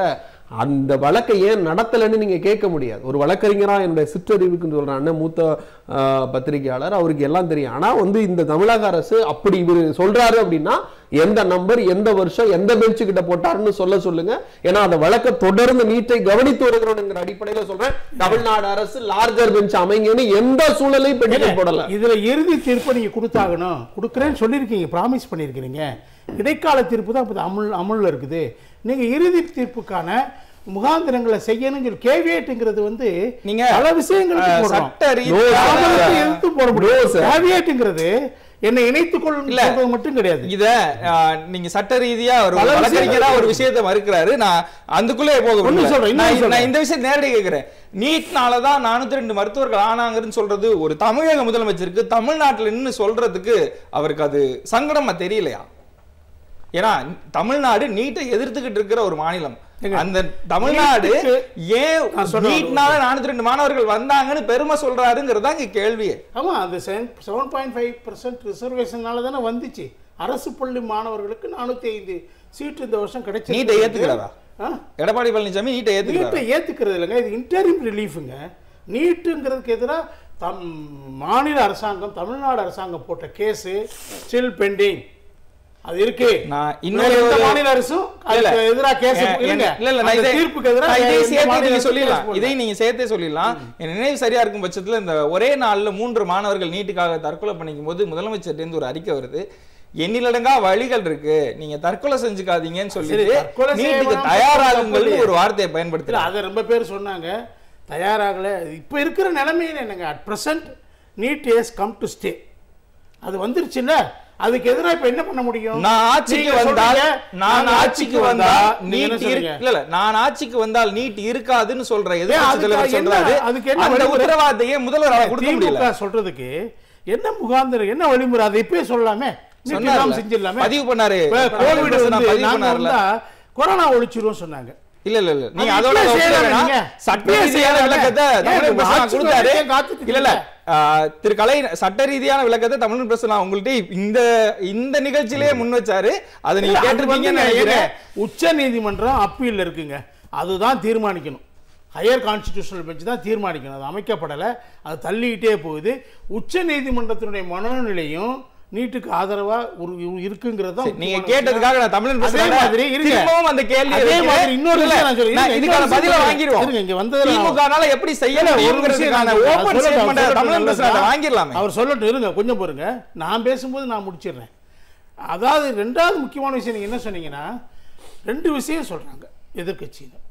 அந்த வழக்கை ஏன் நடத்தலைன்னு நீங்க கேட்க முடியாது ஒரு வழக்கறிஞரா என்னுடைய சிற்றறிவுக்குன்னு சொல்ற அண்ணன் மூத்த ஆஹ், பத்திரிகையாளர் அவருக்கு எல்லாம் தெரியும் ஆனா வந்து இந்த தமிழக அரசு அப்படி இவர் சொல்றாரு அப்படின்னா எந்த நம்பர் எந்த வருஷம் எந்த பெஞ்ச் கிட்ட போட்டாருன்னு சொல்ல சொல்லுங்க ஏன்னா அந்த வழக்கை தொடர்ந்து நீட்டை கவனித்து வருகிறோம்ங்கிற அடிப்படையில சொல்றேன் தமிழ்நாடு அரசு லார்ஜர் பெஞ்ச் அமைங்கன்னு எந்த சூழலையும் பெட்டிஷன் போடல இதுல இறுதி தீர்ப்பை நீங்க கொடுத்தாகணும் கொடுக்குறேன்னு சொல்லியிருக்கீங்க ப்ராமிஸ் பண்ணியிருக்கிறீங்க இடைக்கால தீர்ப்பு தான் இப்போ அமுல் அமுல்ல இருக்குது நீங்க இறுதி தீர்ப்புக்கான முகாந்திரங்களை செய்யணும்னு சொல்லி கேவியேட்டுங்கிறது வந்து நீங்க, பல விஷயங்களுக்கு அஹ், போடுறோம். சட்ட ரீதியா- தாமதத்தை எதிர்த்து போட முடியும் sir. கேவியேட்டுங்கிறது என்னை இணைத்துக் கொள்ளும் இல்ல. சொல்றது மட்டும் கிடையாது இத ஆ, நீங்க சட்ட ரீதியா ஒரு பல வழக்கறிஞரா விஷயங்கள் ஒரு விஷயத்தை மறுக்கிறாரு நான் அதுக்குள்ளே போக ஒண்ணு விரும்பல. சொல்றேன், இன்னொன்னு நான் நான் சொல்றேன். இந்த விஷயம் நேரடியாக கேட்கிறேன் நீட்னால தான் நானூத்தி ரெண்டு மருத்துவர்கள் ஆனாங்கன்னு சொல்றது ஒரு தமிழக முதலமைச்சருக்கு தமிழ்நாட்டுல நின்னு சொல்றதுக்கு அவருக்கு அது சங்கடமா தெரியலையா ஏன்னா தமிழ்நாடு நீட்டை எதிர்த்துக்கிட்டு இருக்கிற ஒரு மாநிலம் ஏங்க, அந்த தமிழ்நாடு ஏன் நான் சொல்றேன். நீட்னால நானூத்தி ரெண்டு மாணவர்கள் வந்தாங்கன்னு பெருமை சொல்றாருங்கிறது தான் இங்க கேள்வியே ஆமா அந்த செவன் பாயிண்ட் ஃபைவ் பர்சன்ட் ரிசர்வேஷனால தானே வந்துச்சு அரசு பள்ளி மாணவர்களுக்கு நானூத்தி ஐந்து சீட்டு இந்த வருஷம் கிடைச்சு நீட்டை ஏத்துக்கிறாரா? எடப்பாடி பழனிசாமி நீட்டை ஏத்துக்கிறாரு நீட்டை ஏத்துக்கிறது இல்லைங்க இது இன்டரிம் ரிலீஃபுங்க நீட்டுங்கிறதுக்கு எதிராக தம் மாநில அரசாங்கம் தமிழ்நாடு அரசாங்கம் போட்ட கேஸு ஸ்டில் பெண்டிங் அது இருக்கு நான் வேற இன்னொரு எந்த ஒரு- மாநில அரசும் இல்ல, அதுக்கு எதிராக கேஸ் இல்ல, இருங்க இல்ல, இல்ல, நான் அந்த இதை- தீர்ப்புக்கு எதிராக நான் இதையும் எந்த சேர்த்தே மாநில நீங்க அரசும் சொல்லிடலாம். case போடல. இதையும் நீங்க சேர்த்தே சொல்லிடலாம் என் நினைவு சரியா இருக்கும் பட்சத்துல இந்த ஒரே நாள்ல மூன்று மாணவர்கள் நீட்டுக்காக தற்கொலை பண்ணிக்கும் போது முதலமைச்சர்ட்ட இருந்து ஒரு அறிக்கை வருது எண்ணிலடங்கா வழிகள் இருக்கு நீங்க தற்கொலை செஞ்சுக்காதீங்கன்னு சொல்லிட்டு சரி, தற்கொலை நீட்டுக்கு செய்யலாம், தயாராகுங்கள் தப்பு ஒரு வார்த்தையை இல்ல பயன்படுத்தல அதை ரொம்ப பேர் சொன்னாங்க தயாராகல இப்போ இருக்கிற நிலைமையில என்னங்க at present NEET is come to stay அது வந்துருச்சுல்ல அதுக்கு எதிராக இப்போ என்ன பண்ண முடியும் நான் ஆட்சிக்கு நீங்க வந்தால் சொல்றீங்க, நான் நாங்க ஆட்சிக்கு வந்தால் நீங்க என்ன நீட் சொல்றீங்க? இருக்கு இல்ல இல்ல நான் ஆட்சிக்கு வந்தால் நீட் இருக்காதுன்னு சொல்ற எதிர்க்கட்சி அதுக்கு தலைவர் என்ன- சொல்றாரு அதுக்கு என்ன அந்த வழிமுறை? உத்தரவாதத்தையே முதல்வரால கொடுக்க முடியல திமுக சொல்றதுக்கு என்ன முகாந்திரம் என்ன வழிமுறை அதை இப்பயே சொல்லலாமே நீட் சொன்னார்ல. இல்லாம செஞ்சிடலாமே பதிவு பண்ணாரு. இப்ப கோவிட் நான் வந்து பதிவு நாங்க பண்ணாருல. வந்தா கொரோனா ஒழிச்சிரும் சொன்னாங்க இல்ல இல்ல இல்ல நீங்க அது அதோட இப்பயே ஒப்பிட செய்யலாம் வேணாம். நீங்க. சட்ட இப்பயே ரீதியான செய்யலாம். விளக்கத்தை ஏன் தமிழ் இப்ப பிரசனா ஆட்சிக்கு கொடுத்தாரு வரைக்கும் காத்துட்டு இல்ல இல்ல இருக்கீங்க? ஆ, திரு கலை சட்ட ரீதியான விளக்கத்தை தமிழ் பிரசனா உங்கள்ட்ட இந்த இந்த நிகழ்ச்சியிலேயே முன் வச்சாரு அதை நீங்க இல்ல, அது கேட்டிருப்பீங்கன்னு வந்துங்க, நினைக்கிறேன் ஏங்க, உச்ச நீதிமன்றம் அப்பீல் இருக்குங்க அதுதான் தீர்மானிக்கணும் ஹையர் கான்ஸ்டிடியூஷனல் பெஞ்ச் தான் தீர்மானிக்கணும் அது அமைக்கப்படலை அது தள்ளிக்கிட்டே போகுது உச்ச நீதிமன்றத்தினுடைய மனநிலையும் நீட்டுக்கு ஆதரவா ஒரு இருக்குங்கிறது தான் சரி, நீங்க முக்கியமான கேட்டதுக்காக நான் தமிழ் அதே பிரசனா மாதிரி இருங்க. திரும்பவும் அந்த கேள்வி அதே மாதிரி இன்னொரு விஷயம் நான் சொல்றேன். இருங்க, இதுக்கான இன்னொரு பதில விஷயம் வாங்கிடுவோம் இருங்க, இங்க வந்ததுல நான் திமுகனால எப்படி செய்ய இல்ல, ஒரு விஷயம் முடியுங்கிறதுக்கான நான் சொல்றேன். ஓபன் அவர் சொல்லட்டும், ஸ்டேட்மெண்ட் அவர் தமிழ் பிரசனா சொல்லட்டும். வாங்கிடலாமே அவர் சொல்லட்டும் இருங்க கொஞ்சம் பொறுங்க நான் பேசும்போது நான் முடிச்சிடுறேன் அதாவது ரெண்டாவது முக்கியமான விஷயம் நீங்க என்ன சொன்னீங்கன்னா ரெண்டு விஷயம் சொல்றாங்க எதிர்க்கட்சியினர்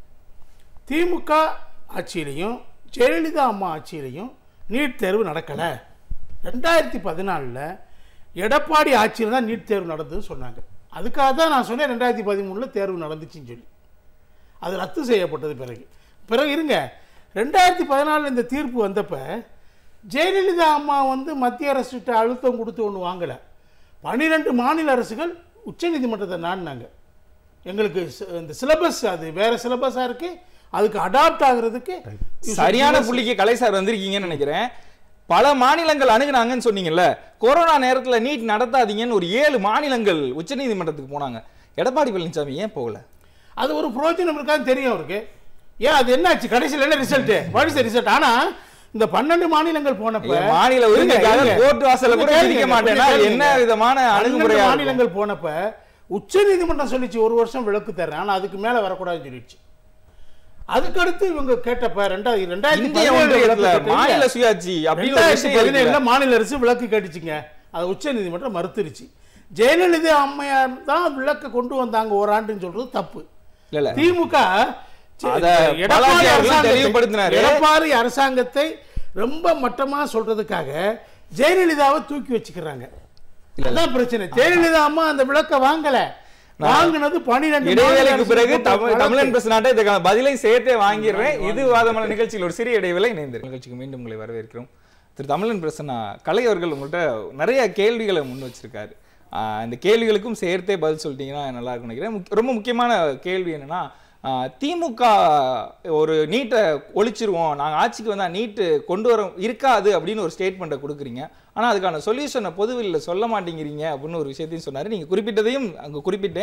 திமுக ஆட்சியிலையும் ஜெயலலிதா அம்மா ஆட்சியிலையும் நீட் தேர்வு நடக்கலை ரெண்டாயிரத்தி பதினாலில் எடப்பாடி ஆட்சியில் தான் நீட் தேர்வு நடந்ததுன்னு சொன்னாங்க அதுக்காக தான் நான் சொன்னேன் ரெண்டாயிரத்தி பதிமூணில் தேர்வு நடந்துச்சுன்னு சொல்லி அது ரத்து செய்யப்பட்டது பிறகு பிறகு இருங்க ரெண்டாயிரத்தி பதினாலில் இந்த தீர்ப்பு வந்தப்ப ஜெயலலிதா அம்மா வந்து மத்திய அரசுகிட்ட அழுத்தம் கொடுத்து ஒன்று வாங்கலை பன்னிரெண்டு மாநில அரசுகள் உச்சநீதிமன்றத்தை நாடினாங்க எங்களுக்கு சி- இந்த சிலபஸ் அது வேற சிலபஸாக இருக்கு அதுக்கு அடாப்ட் ஆகுறதுக்கு சரியான புள்ளிக்கு கலை சார் வந்திருக்கீங்கன்னு நினைக்கிறேன் பல மாநிலங்கள் அணுகுனாங்கன்னு சொன்னீங்கல்ல கொரோனா நேரத்துல நீட் நடத்தாதீங்கன்னு ஒரு ஏழு மாநிலங்கள் உச்சநீதிமன்றத்துக்கு போனாங்க எடப்பாடி பழனிசாமி ஏன் போகல அது ஒரு பிரயோஜனம் இருக்கான்னு தெரியும் அவருக்கு ஏன் அது என்னாச்சு கடைசியில் என்ன ரிசல்ட் வாட் இஸ் ரிசல்ட் ஆனா இந்த பன்னெண்டு மாநிலங்கள் போனப்ப ஐயா, மாநில இருங்க, உரிமைக்காக இருங்க. கோர்ட் வாசல்ல கூட கொஞ்சம் நிக்க கேளுங்க, மாட்டேன்னா கொஞ்சம் என்ன கேளுங்க. விதமான பன்னெண்டு அணுகுமுறையா இருக்கும்? மாநிலங்கள் போனப்ப உச்ச நீதிமன்றம் சொல்லிச்சு ஒரு வருஷம் விலக்கு தர்றேன் ஆனா அதுக்கு மேல வரக்கூடாதுன்னு சொல்லிடுச்சு அதுக்கடுத்து இவங்க கேட்டப்ப ரெண்டாயிரம் ரெண்டாயிரத்தி இந்திய பதினேழு ஒன்றியத்துல விலக்கு கேட்டீங்க. மாநில சுயாட்சி அப்படின்னு ஒரு ரெண்டாயிரத்தி விஷயம் பதினேழுல இருக்குல்ல. மாநில அரசு விலக்கு கேட்டுச்சுங்க அது உச்ச நீதிமன்றம் மறுத்துருச்சு ஜெயலலிதா அம்மையார் தான் விளக்க கொண்டு வந்தாங்க ஓராண்டுன்னு சொல்றது தப்பு இல்ல இல்ல திமுக அத எடப்பாடி பாலாஜி அவர்கள் அரசாங்கத்தை- தெளிவுபடுத்தினாரு. எடப்பாடி அரசாங்கத்தை ரொம்ப மட்டமா சொல்றதுக்காக ஜெயலலிதாவை தூக்கி வச்சுக்கிறாங்க அதான் பிரச்சனை ஜெயலலிதா அம்மா அந்த விளக்க வாங்கல வாங்குனது பனிரெண்டு இடைவேளைக்கு பிறகு தமிழ் தமிழன் பிரசனாட்ட இதுக்கான பதிலை சேர்த்தே வாங்கிடுறேன் இது வாதமான நிகழ்ச்சியில் ஒரு சிறிய இடைவேளை இணைந்து நிகழ்ச்சிக்கு மீண்டும் உங்களை வரவேற்கிறோம் திரு தமிழன் பிரசன்னா கலை அவர்கள் உங்கள்கிட்ட நிறைய கேள்விகளை முன் வச்சிருக்காரு ஆஹ் இந்த கேள்விகளுக்கும் சேர்த்தே பதில் சொல்லிட்டீங்கன்னா நல்லா இருக்கும்னு நினைக்கிறேன் முக்கிய- ரொம்ப முக்கியமான கேள்வி என்னன்னா ஆஹ் திமுக ஒரு நீட்டை ஒழிச்சிருவோம் நாங்கள் ஆட்சிக்கு வந்தால் நீட்டு கொண்டு வர இருக்காது அப்படின்னு ஒரு ஸ்டேட்மெண்ட்டை கொடுக்குறீங்க ஆனால் அதுக்கான சொல்யூஷனை பொதுவெளியில் சொல்ல மாட்டேங்கிறீங்க அப்படின்னு ஒரு விஷயத்தையும் சொன்னார் நீங்கள் குறிப்பிட்டதையும் அங்கே குறிப்பிட்டேன்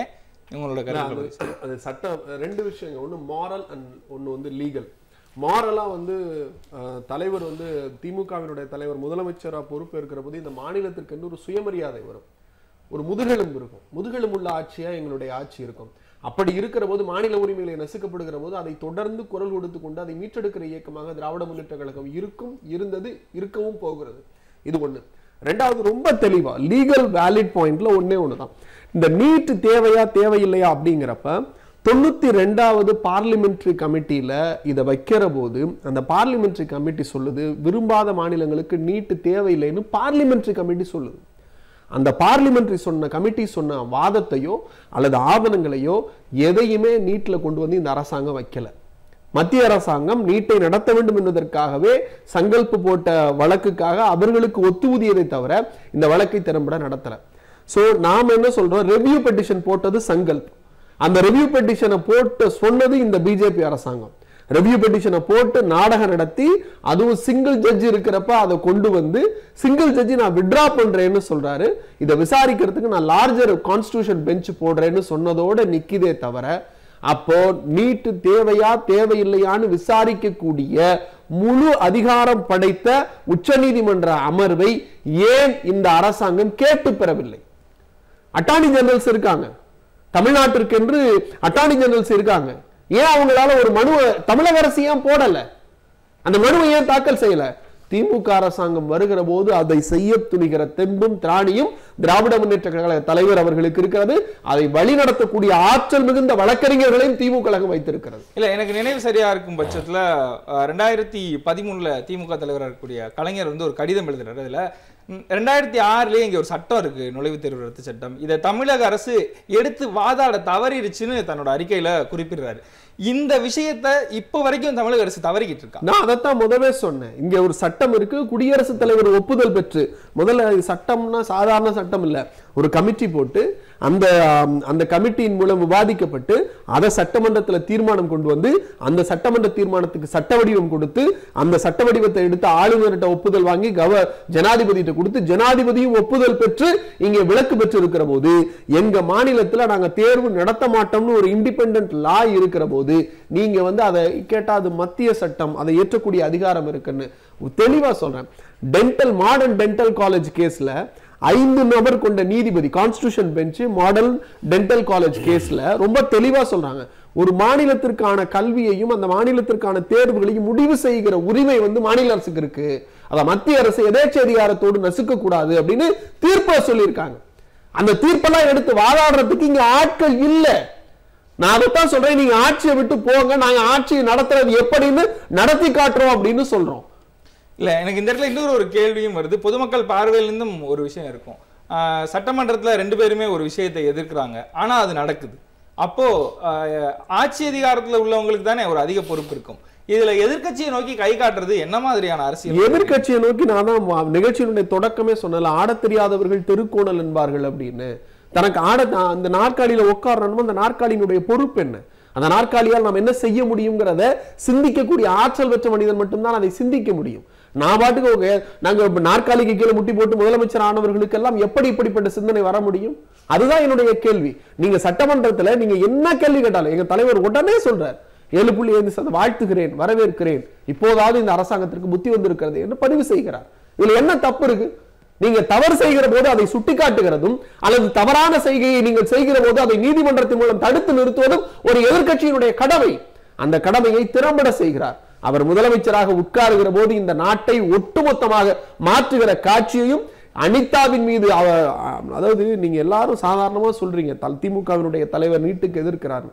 உங்களோட இல்ல, கருத்து அது அது சட்டம் ரெண்டு விஷயங்க ஒன்று மாரல் அண்ட் ஒன்று வந்து லீகல் மாரலாக வந்து அஹ், தலைவர் வந்து திமுகவினுடைய தலைவர் முதலமைச்சராக பொறுப்பேற்கிற போது இந்த மாநிலத்திற்கு என்று ஒரு சுயமரியாதை வரும் ஒரு முதுகெலும்பு இருக்கும் முதுகெலும்புள்ள ஆட்சியா எங்களுடைய ஆட்சி இருக்கும் அப்படி இருக்கிற போது மாநில உரிமைகளை நசுக்கப்படுகிற போது அதை தொடர்ந்து குரல் கொடுத்து கொண்டு அதை மீட்டெடுக்கிற இயக்கமாக திராவிட முன்னேற்ற கழகம் இருக்கும் இருந்தது இருக்கவும் போகிறது இது ஒண்ணு ரெண்டாவது ரொம்ப தெளிவா லீகல் வேலிட் பாயிண்ட்ல ஒண்ணே ஒண்ணுதான் இந்த நீட் தேவையா தேவையில்லையா அப்படிங்கிறப்ப தொண்ணூத்தி ரெண்டாவது பார்லிமெண்ட்ரி கமிட்டியில இதை வைக்கிற போது அந்த பார்லிமெண்ட்ரி கமிட்டி சொல்லுது விரும்பாத மாநிலங்களுக்கு நீட் தேவையில்லைன்னு பார்லிமெண்ட்ரி கமிட்டி சொல்லுது அந்த பார்லிமெண்ட்ரி சொன்ன கமிட்டி சொன்ன வாதத்தையோ அல்லது ஆவணங்களையோ எதையுமே நீட்ல கொண்டு வந்து இந்த அரசாங்கம் வைக்கல மத்திய அரசாங்கம் நீட்டை நடத்த வேண்டும் என்பதற்காகவே சங்கல்பு போட்ட வழக்குக்காக அவர்களுக்கு ஒத்துவூதியதை தவிர இந்த வழக்கை திறம்பட நடத்தல சோ நாம என்ன சொல்றோம் ரெவ்யூ பெட்டிஷன் போட்டது சங்கல்ப் அந்த ரெவ்யூ பெட்டிஷனை போட்டு சொன்னது இந்த பிஜேபி அரசாங்கம் ரெவ்யூ பெட்டிஷனை போட்டு நாடகம் நடத்தி அதுவும் சிங்கிள் ஜட்ஜ் இருக்கிறப்ப அதை கொண்டு வந்து சிங்கிள் ஜட்ஜி நான் விட்ரா பண்றேன்னு சொல்றாரு இதை விசாரிக்கிறதுக்கு நான் லார்ஜர் கான்ஸ்டியூஷன் பெஞ்ச் போடுறேன்னு சொன்னதோட நிக்குதே தவிர அப்போ நீட்டு தேவையா தேவையில்லையான்னு விசாரிக்கக்கூடிய முழு அதிகாரம் படைத்த உச்சநீதிமன்ற அமர்வை ஏன் இந்த அரசாங்கம் கேட்டு பெறவில்லை அட்டார்னி ஜெனரல்ஸ் இருக்காங்க தமிழ்நாட்டிற்கு என்று அட்டார்னி ஜெனரல்ஸ் இருக்காங்க ஏன் அவங்களால ஒரு மனுவை தமிழக அரசு ஏன் போடல அந்த மனுவை ஏன் தாக்கல் செய்யல திமுக அரசாங்கம் வருகிற போது அதை செய்ய துணிகிற தெம்பும் திராணியும் திராவிட முன்னேற்ற கழக தலைவர் அவர்களுக்கு இருக்கிறது அதை வழிநடத்தக்கூடிய ஆற்றல் மிகுந்த வழக்கறிஞர்களையும் திமுக கழகம் வைத்திருக்கிறது இல்ல எனக்கு நினைவு சரியா இருக்கும் பட்சத்துல அஹ், ரெண்டாயிரத்தி பதிமூணுல திமுக தலைவராக இருக்கக்கூடிய கலைஞர் வந்து ஒரு கடிதம் எழுதுறாரு அதுல ம், ரெண்டாயிரத்தி ஆறுலயே இங்க ஒரு சட்டம் இருக்கு நுழைவுத் தேர்வு ரத்து சட்டம் இதை தமிழக அரசு எடுத்து வாதாட தவறிடுச்சுன்னு தன்னோட அறிக்கையில குறிப்பிடுறாரு இந்த விஷயத்தை இப்போ வரைக்கும் தமிழக அரசு தவறிக்கிட்டு இருக்கா நான் அதைத்தான் முதவே சொன்னேன் இங்க ஒரு சட்டம் இருக்கு குடியரசுத் தலைவர் ஒப்புதல் பெற்று முதல்ல இது சட்டம்னா சாதாரண சட்டம் இல்ல ஒரு கமிட்டி போட்டு அந்த ஆம், அந்த கமிட்டியின் மூலம் விவாதிக்கப்பட்டு அதை சட்டமன்றத்துல தீர்மானம் கொண்டு வந்து அந்த சட்டமன்ற தீர்மானத்துக்கு சட்ட வடிவம் கொடுத்து அந்த சட்ட வடிவத்தை எடுத்து ஆளுநர்கிட்ட ஒப்புதல் வாங்கி கவ ஜனாதிபதிகிட்ட கொடுத்து ஜனாதிபதியும் ஒப்புதல் பெற்று இங்கே விலக்கு பெற்று இருக்கிற போது எங்க மாநிலத்துல நாங்க தேர்வு நடத்த மாட்டோம்னு ஒரு இண்டிபெண்டன்ட் லா இருக்கிற போது நீங்க வந்து அதை கேட்டா அது மத்திய சட்டம் அதை ஏற்றக்கூடிய அதிகாரம் இருக்குன்னு தெளிவா சொல்றேன் டென்டல் மாடர்ன் டென்டல் காலேஜ் கேஸ்ல ஐந்து நபர் கொண்ட நீதிபதி constitution bench model dental college கேஸ்ல ரொம்ப தெளிவா சொல்றாங்க ஒரு மாநிலத்திற்கான கல்வியையும் அந்த மாநிலத்திற்கான தேர்வுகளையும் முடிவு செய்கிற உரிமை வந்து மாநில அரசுக்கு இருக்கு அத மத்திய அரசு எதேச்ச அதிகாரத்தோடு நசுக்க கூடாது அப்படின்னு தீர்ப்பை சொல்லியிருக்காங்க அந்த தீர்ப்பெல்லாம் எடுத்து வாதாடுறதுக்கு இங்க ஆட்கள் இல்ல நான் அதைத்தான் சொல்றேன் நீங்க ஆட்சியை விட்டு போங்க நாங்க ஆட்சியை நடத்துறது எப்படின்னு நடத்தி காட்டுறோம் அப்படின்னு சொல்றோம் இல்ல எனக்கு இந்த இடத்துல இன்னொரு ஒரு கேள்வியும் வருது பொதுமக்கள் பார்வையிலிருந்தும் ஒரு விஷயம் இருக்கும் ஆஹ் சட்டமன்றத்துல ரெண்டு பேருமே ஒரு விஷயத்தை எதிர்க்கிறாங்க ஆனா அது நடக்குது அப்போ ஆஹ் ஆட்சி அதிகாரத்துல உள்ளவங்களுக்கு தானே ஒரு அதிக பொறுப்பு இருக்கும் இதுல எதிர்க்கட்சியை நோக்கி கை காட்டுறது என்ன மாதிரியான அரசியல் எதிர்க்கட்சியை நோக்கி நான் தான் வா- நிகழ்ச்சியினுடைய தொடக்கமே சொன்னல ஆடத் தெரியாதவர்கள் தெருக்கோணல் என்பார்கள் அப்படின்னு தனக்கு ஆட அந்த நாற்காலியில உட்காரணும் அந்த நாற்காலியினுடைய பொறுப்பு என்ன அந்த நாற்காலியால் நாம் என்ன செய்ய முடியுங்கிறத சிந்திக்கக்கூடிய ஆற்றல் பெற்ற மனிதன் மட்டும்தான் அதை சிந்திக்க முடியும் நான் பாட்டுக்கு ஒரு நாங்க இப்ப நாற்காலிக்கு கீழே முட்டி போட்டு முதலமைச்சர் ஆனவர்களுக்கெல்லாம் எப்படி இப்படிப்பட்ட சிந்தனை வர முடியும் அதுதான் என்னுடைய கேள்வி நீங்க சட்டமன்றத்துல நீங்க என்ன கேள்வி கேட்டாலும் எங்க தலைவர் உடனே சொல்றார் ஏழு புள்ளி ஐந்து சதம் வாழ்த்துகிறேன் வரவேற்கிறேன் இப்போதாவது இந்த அரசாங்கத்திற்கு புத்தி வந்திருக்கிறது என்று பதிவு செய்கிறார் இதுல என்ன தப்பு இருக்கு நீங்க தவறு செய்கிற போது அதை சுட்டிக்காட்டுகிறதும் அல்லது தவறான செய்கையை நீங்கள் செய்கிற போது அதை நீதிமன்றத்தின் மூலம் தடுத்து நிறுத்துவதும் ஒரு எதிர்க்கட்சியினுடைய கடமை அந்த கடமையை திறம்பட செய்கிறார் அவர் முதலமைச்சராக உட்காருகிற போது இந்த நாட்டை ஒட்டுமொத்தமாக மாற்றுகிற காட்சியையும் அனிதாவின் மீது அவ அதாவது நீங்க எல்லாரும் சாதாரணமா சொல்றீங்க தல் திமுகவினுடைய தலைவர் நீட்டுக்கு எதிர்க்கிறார்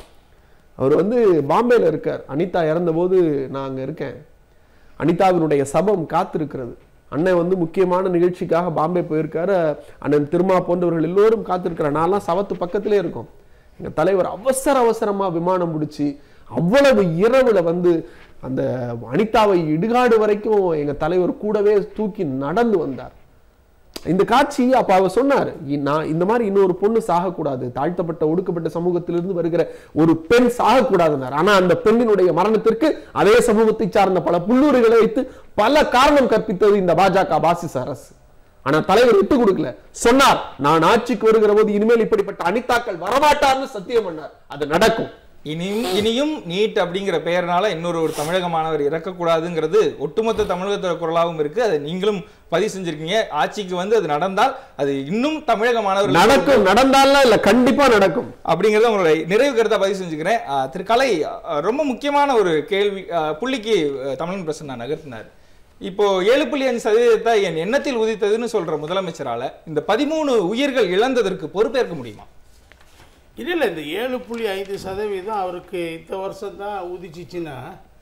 அவர் வந்து பாம்பேல இருக்கார் அனிதா இறந்தபோது நான் அங்க இருக்கேன் அனிதாவினுடைய சபம் காத்திருக்கிறது அண்ணன் வந்து முக்கியமான நிகழ்ச்சிக்காக பாம்பே போயிருக்காரு அண்ணன் திருமா போன்றவர்கள் எல்லோரும் காத்திருக்கிறார் நான்லாம் சவத்து பக்கத்திலே இருக்கோம் எங்க தலைவர் அவசர அவசரமா விமானம் பிடிச்சி அவ்வளவு இரவுல வந்து அந்த அனிதாவை இடுகாடு வரைக்கும் எங்க தலைவர் கூடவே தூக்கி நடந்து வந்தார் இந்த காட்சி அப்ப அவர் சொன்னார் "இ- நான் இந்த மாதிரி இன்னொரு பொண்ணு சாகக்கூடாது தாழ்த்தப்பட்ட ஒடுக்கப்பட்ட சமூகத்திலிருந்து வருகிற ஒரு பெண் சாகக்கூடாதுன்னார் ஆனா அந்த பெண்ணினுடைய மரணத்திற்கு அதே சமூகத்தை சார்ந்த பல புல்லூரிகளை வைத்து பல காரணம் கற்பித்தது இந்த பாஜக பாசிச அரசு ஆனா தலைவர் விட்டு கொடுக்கல சொன்னார் நான் ஆட்சிக்கு வருகிற போது இனிமேல் இப்படிப்பட்ட அனிதாக்கள் வரமாட்டார்னு சத்தியம் பண்ணார் அது நடக்கும் இனியும் இனியும் நீட் அப்படிங்கிற பெயர்னால இன்னொரு ஒரு தமிழக மாணவர் இறக்கக்கூடாதுங்கிறது ஒட்டுமொத்த தமிழகத்தோட குரலாகவும் இருக்கு அதை நீங்களும் பதிவு செஞ்சிருக்கீங்க ஆட்சிக்கு வந்து அது நடந்தால் அது இன்னும் தமிழக மாணவர்கள் நடக்கும் நடந்தாலும் இல்ல கண்டிப்பா நடக்கும் அப்படிங்கறத உங்களுடைய நிறைவு கருத்தா பதிவு செஞ்சுக்கிறேன் அஹ், திரு கலை அஹ், ரொம்ப முக்கியமான ஒரு கேள்வி அஹ், புள்ளிக்கு அஹ், தமிழன் பிரசன்னா நகர்த்தினார் இப்போ ஏழு புள்ளி அஞ்சு சதவீதத்தை என் எண்ணத்தில் உதித்ததுன்னு சொல்ற முதலமைச்சரால இந்த பதிமூணு உயிர்கள் இழந்ததற்கு பொறுப்பேற்க முடியுமா இல்லை இல்லை இந்த ஏழு புள்ளி ஐந்து சதவீதம் அவருக்கு இந்த வருஷம் தான் உதிச்சிச்சுன்னா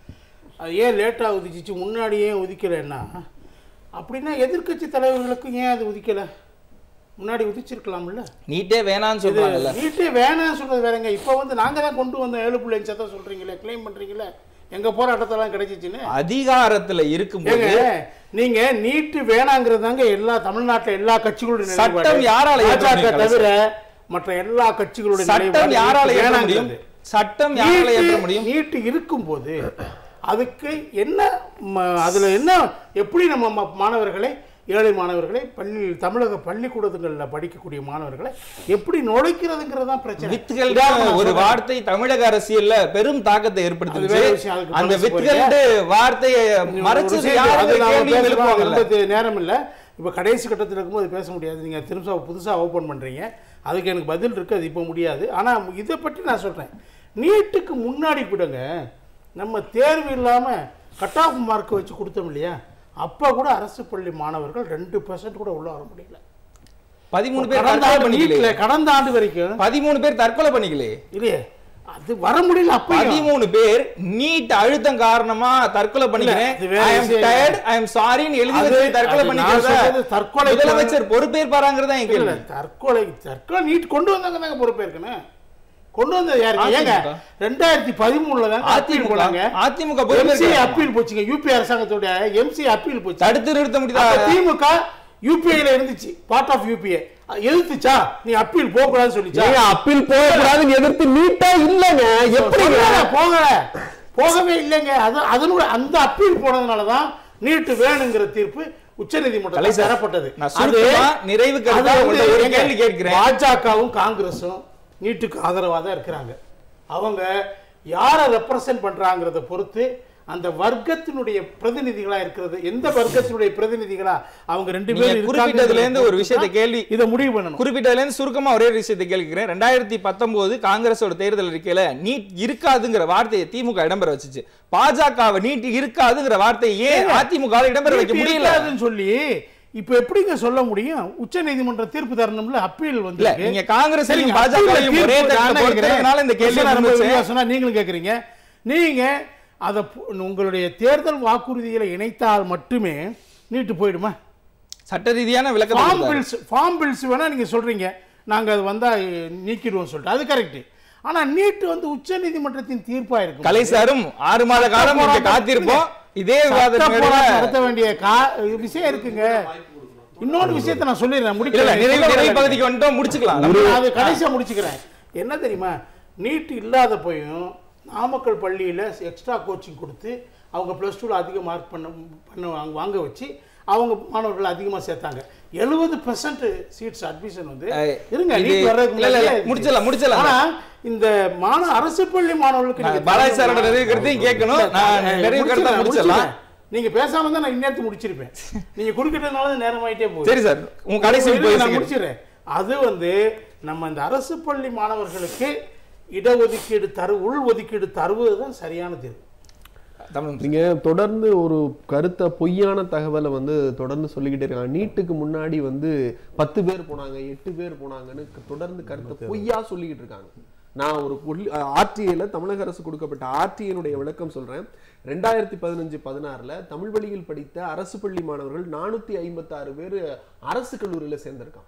அது ஏன் லேட்டாக உதிச்சிச்சு முன்னாடி ஏன் உதிக்கலைன்னா அப்படின்னா எதிர்க்கட்சி தலைவர்களுக்கும் ஏன் அது உதிக்கலை முன்னாடி உதிச்சிருக்கலாம்ல நீட்டே வேணான்னு இது சொல்றாங்கல்ல நீட்டே வேணாம்னு சொல்றது வேறங்க இப்போ வந்து நாங்கள் தான் கொண்டு வந்தோம் ஏழு புள்ளி அஞ்சு சதம் சொல்கிறீங்களே க்ளைம் பண்ணுறீங்களே எங்கள் போராட்டத்தெல்லாம் கிடைச்சிச்சுன்னு அதிகாரத்துல இருக்கும்போது ஏங்க நீங்க நீட்டு வேணாங்கிறது தாங்க எல்லா தமிழ்நாட்டுல எல்லா கட்சிகளுடைய சட்டம் நிலைப்பாடு. யாரால ஏற்ற பாஜக முடியும் தவிர மற்ற எல்லா கட்சிகளுடைய சட்டம் நிலைப்பாடு யாரால நீட்டு ஏற்ற முடியும் வேணாங்கிறது. சட்டம் யாரால ஏற்ற நீட்டு- முடியும் நீட்டு இருக்கும்போது அதுக்கு என்ன ம- அதுல என்ன எப்படி நம்ம ம- மாணவர்களை ஏழை மாணவர்களை பள்ளி தமிழக பள்ளிக்கூடங்களில் படிக்கக்கூடிய மாணவர்களை எப்படி நுழைக்கிறதுங்கிறது தான் பிரச்சனை வித்துகள் இதான் நான் ஒரு சொல்றேன். வார்த்தை தமிழக அரசியல்ல பெரும் தாக்கத்தை அது ஏற்படுத்துச்சு வேற விஷயம், அதுக்கு அந்த மனசு வித்துகள் வார்த்தையை ஒரு மறைச்சது விஷயம் யாரு அது நாம கேள்வி பேசலாம், எழுப்புவாங்கல்ல ரொம்ப தே- நேரம் இல்லை இப்போ கடைசி கட்டத்தில் இருக்கும்போது பேச முடியாது நீங்கள் திரும்ப புதுசாக ஓப்பன் பண்ணுறீங்க அதுக்கு எனக்கு பதில் இருக்குது அது இப்போ முடியாது ஆனால் இதை பற்றி நான் சொல்கிறேன் நீட்டுக்கு முன்னாடி கூடங்க நம்ம தேர்வு இல்லாமல் கட் ஆஃப் மார்க் வச்சு கொடுத்தோம் இல்லையா அப்போ கூட அரசு பள்ளி மாணவர்கள் ரெண்டு பெர்சன்ட் கூட உள்ள வர முடியல பதிமூணு பேர் கடந்த தற்கொலை ஆண்டு பண்ணிக்கலையே நீட்டில் கடந்த ஆண்டு வரைக்கும் பதிமூணு பேர் தற்கொலை பண்ணிக்கலையே இல்லையே அது வர முடியல அப்போ பதிமூணு பேர் நீட் அழுத்தம் காரணமா தற்கொலை பண்ணிக்கிறேன் அது வேற ஐ அம் விஷயம். டயர்ட் ஐ அம் சாரின்னு எழுதி அது- வச்சு தற்கொலை அது நான் பண்ணிக்கிறத சொல்றது தற்கொலை முதலமைச்சர் பொறுப்பேற்பாராங்கிறதா என் இல்ல, கேள்வி தற்கொலை தற்கொலை நீட் கொண்டு வந்தாங்க தாங்க பொறுப்பேற்கணும் கொண்டு வந்தது யாருங்க ஏங்க அதிமுக. ரெண்டாயிரத்தி பதிமூணுல தாங்க அப்பீல் அதிமுக போனாங்க அதிமுக எம்சி பொறுப்பேற்க அப்பீல் போச்சுங்க யூபி அரசாங்கத்தோட எம்சி அப்பீல் போச்சு தடுத்து நிறுத்த முடியுதா அப்ப திமுக யூபிஐல இருந்துச்சு பார்ட் ஆஃப் யூபிஐ எதிர்த்துச்சா நீ அப்பீல் போக கூடாதுன்னு சொல்லிச்சா ஏங்க அப்பீல் போகக்கூடாதுன்னு எதிர்த்து நீட்டா இல்லங்க எப்படிங்க போகல, போகல போகவே இல்லைங்க அது அதனோட அந்த அப்பீல் போனதுனால தான் நீட்டு வேணுங்கிற தீர்ப்பு கலை உச்சநீதிமன்றத்தில் சார், தரப்பட்டது நான் அது- சுருக்கமா நிறைவு அது கருத்தா வந்து உங்கள்ட்ட ஒரு ஏங்க, கேள்வி கேட்கிறேன் பாஜகவும் காங்கிரஸும் நீட்டுக்கு ஆதரவாக தான் இருக்கிறாங்க அவங்க யாரை ரெப்ரசன்ட் பண்றாங்கிறத பொறுத்து அந்த வர்க்கத்தினுடைய பிரதிநிதிகளா இருக்கிறது எந்த வர்க்கத்தினுடைய பிரதிநிதிகளா அவங்க ரெண்டு நீங்க பேரும் குறிப்பிட்டதுல இருந்து ஒரு விஷயத்தை கேள்வி இதை முடிவு பண்ணணும் குறிப்பிட்டதுல இருந்து சுருக்கமா ஒரே ஒரு விஷயத்தை கேட்கிறேன் ரெண்டாயிரத்தி பத்தொன்பது காங்கிரஸோட தேர்தல் அறிக்கையில நீட் இருக்காதுங்கிற வார்த்தையை திமுக இடம்பெற வச்சுச்சு பாஜகவை நீட் இருக்காதுங்கிற வார்த்தையை ஏன் அதிமுக இடம்பெற வைக்க நீட் முடியல இருக்காதுன்னு சொல்லி இப்ப எப்படிங்க சொல்ல முடியும் உச்ச நீதிமன்ற தீர்ப்பு தரணும்ல அப்பீல் வந்து இல்ல நீங்க காங்கிரஸ் சரிங்க, பாஜகவையும் அப்பீல் ஒரே தீர்ப்பு தட்டுல நான் பொறுத்ததுனால இந்த கேள்வி கேட்கிறேன். ரொம்ப வந்துச்சு. விரிவா சொன்னா நீங்களும் கேக்குறீங்க நீங்க அத பு- உங்களுடைய தேர்தல் வாக்குறுதிகளை இணைத்தால் மட்டுமே நீட்டு போயிடுமா சட்ட ரீதியான விளக்கம் ஃபார்ம் கொடுத்தாரு. பில்ஸ் ஃபார்ம் பில்ஸ் வேணா நீங்க சொல்றீங்க நாங்க அது வந்தா அஹ், நீக்கிடுவோம் சொல்லிட்டு அது கரெக்ட் ஆனா நீட் வந்து உச்ச நீதிமன்றத்தின் தீர்ப்பா இருக்கும் கலை சாரும் ஆறு மாத காலம் இங்க காத்திருப்போம் இதே சட்ட விவாதம் போராட்டம் நடத்த வேண்டிய கா- விஷயம் இருக்குங்க இன்னொரு விஷயத்தை நான் சொல்லிடுறேன் இல்ல முடிக்கிறேன் நிறைவு சொல்ல நிறைவு வரேன். பகுதிக்கு வந்துட்டோம் முடிச்சுக்கலாம் நான் அது கடைசியா முடிச்சுக்கிறேன் என்ன தெரியுமா நீட் இல்லாத போயும் நாமக்கல் பள்ளியில் எக்ஸ்ட்ரா கோச்சிங் கொடுத்து அவங்க ப்ளஸ் டூவில் அதிக மார்க் பண்ண பண்ண வாங்க- வாங்க வச்சு அவங்க மாணவர்கள் அதிகமாக சேர்த்தாங்க எழுபது பர்சன்ட் சீட்ஸ் அட்மிஷன் வந்து அஹ், இருங்க இது- நீட் வர்றதுக்கு இல்ல, இல்ல, இல்ல, முன்னாடியே முடிச்சிடலாம், முடிச்சிடலாம். ஆனா இந்த மாண அரசு பள்ளி மாணவர்களுக்கு நான் நீங்க பாலாஜி சாரோட நிறைவு கருத்தையும் கேட்கணும் நான் நிறைவு கருத்தா முடிச்சிடலாம், முடிச்சிடலாம் நீங்க பேசாம தான் நான் இன்னேரத்து முடிச்சிருப்பேன் நீங்க குறுக்கிட்டதுனால தான் நேரமாயிட்டே போகுது சரி சார் உங்க கடைசி இருங்க, போய் நான் முடிச்சிடுறேன் அது வந்து நம்ம இந்த அரசு பள்ளி மாணவர்களுக்கு இடஒதுக்கீடு தரு உள் ஒதுக்கீடு தருவது தான் சரியான தீர்வு தமிழ் நீங்க தொடர்ந்து ஒரு கருத்தை பொய்யான தகவலை வந்து தொடர்ந்து சொல்லிக்கிட்டே இருக்காங்க நீட்டுக்கு முன்னாடி வந்து பத்து பேர் போனாங்க எட்டு பேர் போனாங்கன்னு க- தொடர்ந்து கருத்தை பொய்யா சொல்லிக்கிட்டு இருக்காங்க நான் ஒரு ஆர்டிஐல தமிழக அரசு கொடுக்கப்பட்ட ஆர்டிஐனுடைய விளக்கம் சொல்றேன் ரெண்டாயிரத்தி பதினஞ்சு பதினாறுல தமிழ் வழியில் படித்த அரசு பள்ளி மாணவர்கள் நானூத்தி ஐம்பத்தாறு பேர் அரசு கல்லூரியில சேர்ந்திருக்காங்க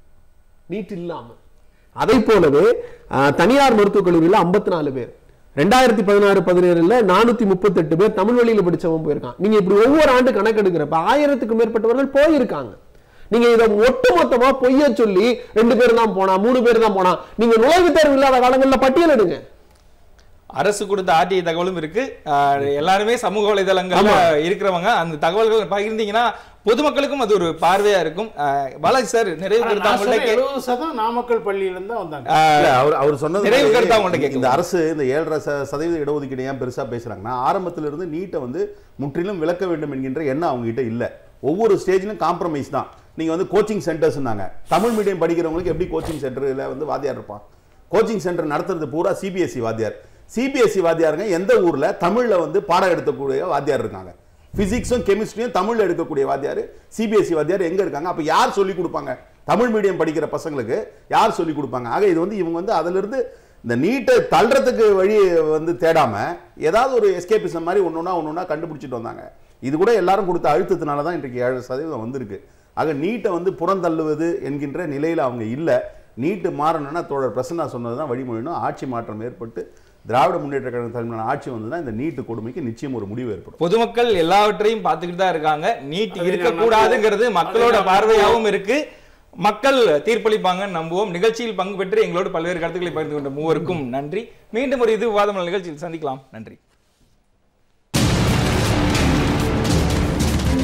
நீட் இல்லாம அதை போலவே அஹ், தனியார் மருத்துவக் கல்லூரியில ஐம்பத்தி நாலு பேர் ரெண்டாயிரத்தி பதினாறு பதினேழுல நானூத்தி முப்பத்தெட்டு பேர் தமிழ் வழியில படிச்சவன் போயிருக்கான் நீங்க இப்படி ஒவ்வொரு ஆண்டு கணக்கெடுக்கிறப்ப ஆயிரத்துக்கு மேற்பட்டவர்கள் போயிருக்காங்க நீங்க இதை ஒட்டுமொத்தமா பொய்ய சொல்லி ரெண்டு பேர் தான் போனா மூணு பேர் தான் போனா நீங்க நுழைவுத் தேர்வு இல்லாத காலங்கள்ல பட்டியலிடுங்க அரசு கொடுத்த ஆர்டிஐ தகவலும் இருக்கு ஆஹ் எல்லாருமே சமூக வலைதளங்கள்ல இருக்கிறவங்க அந்த தகவல்கள் பகிர்ந்தீங்கன்னா பொதுமக்களுக்கும் அது ஒரு பார்வையா இருக்கும் ஆஹ் பாலாஜி சார் நிறைவு கருத்து அவங்கள்ட்ட கே- எழுபது சதம் நாமக்கல் பள்ளியிலேருந்து தான் வந்தாங்க இல்ல, அவர் அவர் சொன்னது நிறைவு மாதிரி கருத்து அவங்கள்ட்ட கேட்கலாம். இந்த அரசு இந்த ஏழரை ச- சதவீத இடஒதுக்கீடு ஏன் பெருசா பேசுறாங்கன்னா ஆரம்பத்துல இருந்து நீட்டை வந்து முற்றிலும் விளக்க வேண்டும் என்கின்ற எண்ணம் அவங்க கிட்ட இல்ல ஒவ்வொரு ஸ்டேஜிலும் காம்ப்ரமைஸ் தான் நீங்க வந்து கோச்சிங் சென்டர்ஸ்னாங்க தமிழ் மீடியம் படிக்கிறவங்களுக்கு எப்படி கோச்சிங் சென்டர்ல வந்து வாத்தியார் இருப்பான் கோச்சிங் சென்டர் நடத்துறது பூரா சிபிஎஸ்சி வாத்தியார் சிபிஎஸ்சி வாத்தியாருங்க எந்த ஊர்ல தமிழ்ல வந்து பாடம் எடுக்கக்கூடிய வாத்தியார் இருக்காங்க பிசிக்ஸும் கெமிஸ்ட்ரியும் தமிழ்ல எடுக்கக்கூடிய வாத்தியார் சிபிஎஸ்சி வாத்தியார் எங்க இருக்காங்க அப்ப யார் சொல்லி கொடுப்பாங்க தமிழ் மீடியம் படிக்கிற பசங்களுக்கு யார் சொல்லி கொடுப்பாங்க ஆக இது வந்து இவங்க வந்து அதுல இருந்து இந்த நீட்டை தள்ளுறதுக்கு வழி வந்து தேடாம ஏதாவது ஒரு எஸ்கேபிசம் மாதிரி ஒன்னொன்னா ஒன்னொன்னா கண்டுபிடிச்சிட்டு வந்தாங்க இது கூட எல்லாரும் கொடுத்த அழுத்தத்தினால தான் இன்றைக்கு ஏழு சதவீதம் வந்திருக்கு ஆக நீட்டை வந்து புறந்தள்ளுவது என்கின்ற நிலையில அவங்க இல்லை நீட்டு மாறணும்னா தோழர் பிரசன்னா சொன்னது தான் வழிமொழினும் ஆட்சி மாற்றம் ஏற்பட்டு திராவிட முன்னேற்ற கழக தலைமையிலான ஆட்சி வந்ததுன்னா இந்த நீட்டு கொடுமைக்கு நிச்சயம் ஒரு முடிவு ஏற்படும் பொதுமக்கள் எல்லாவற்றையும் பார்த்துக்கிட்டு தான் இருக்காங்க நீட் இருக்கக்கூடாதுங்கிறது மக்களோட பார்வையாகவும் இருக்கு மக்கள் தீர்ப்பளிப்பாங்கன்னு நம்புவோம் நிகழ்ச்சியில் பங்கு பெற்று எங்களோடு பல்வேறு கருத்துக்களை பகிர்ந்து கொண்ட மூவருக்கும் நன்றி மீண்டும் ஒரு இது விவாதம் நிகழ்ச்சியில் சந்திக்கலாம் நன்றி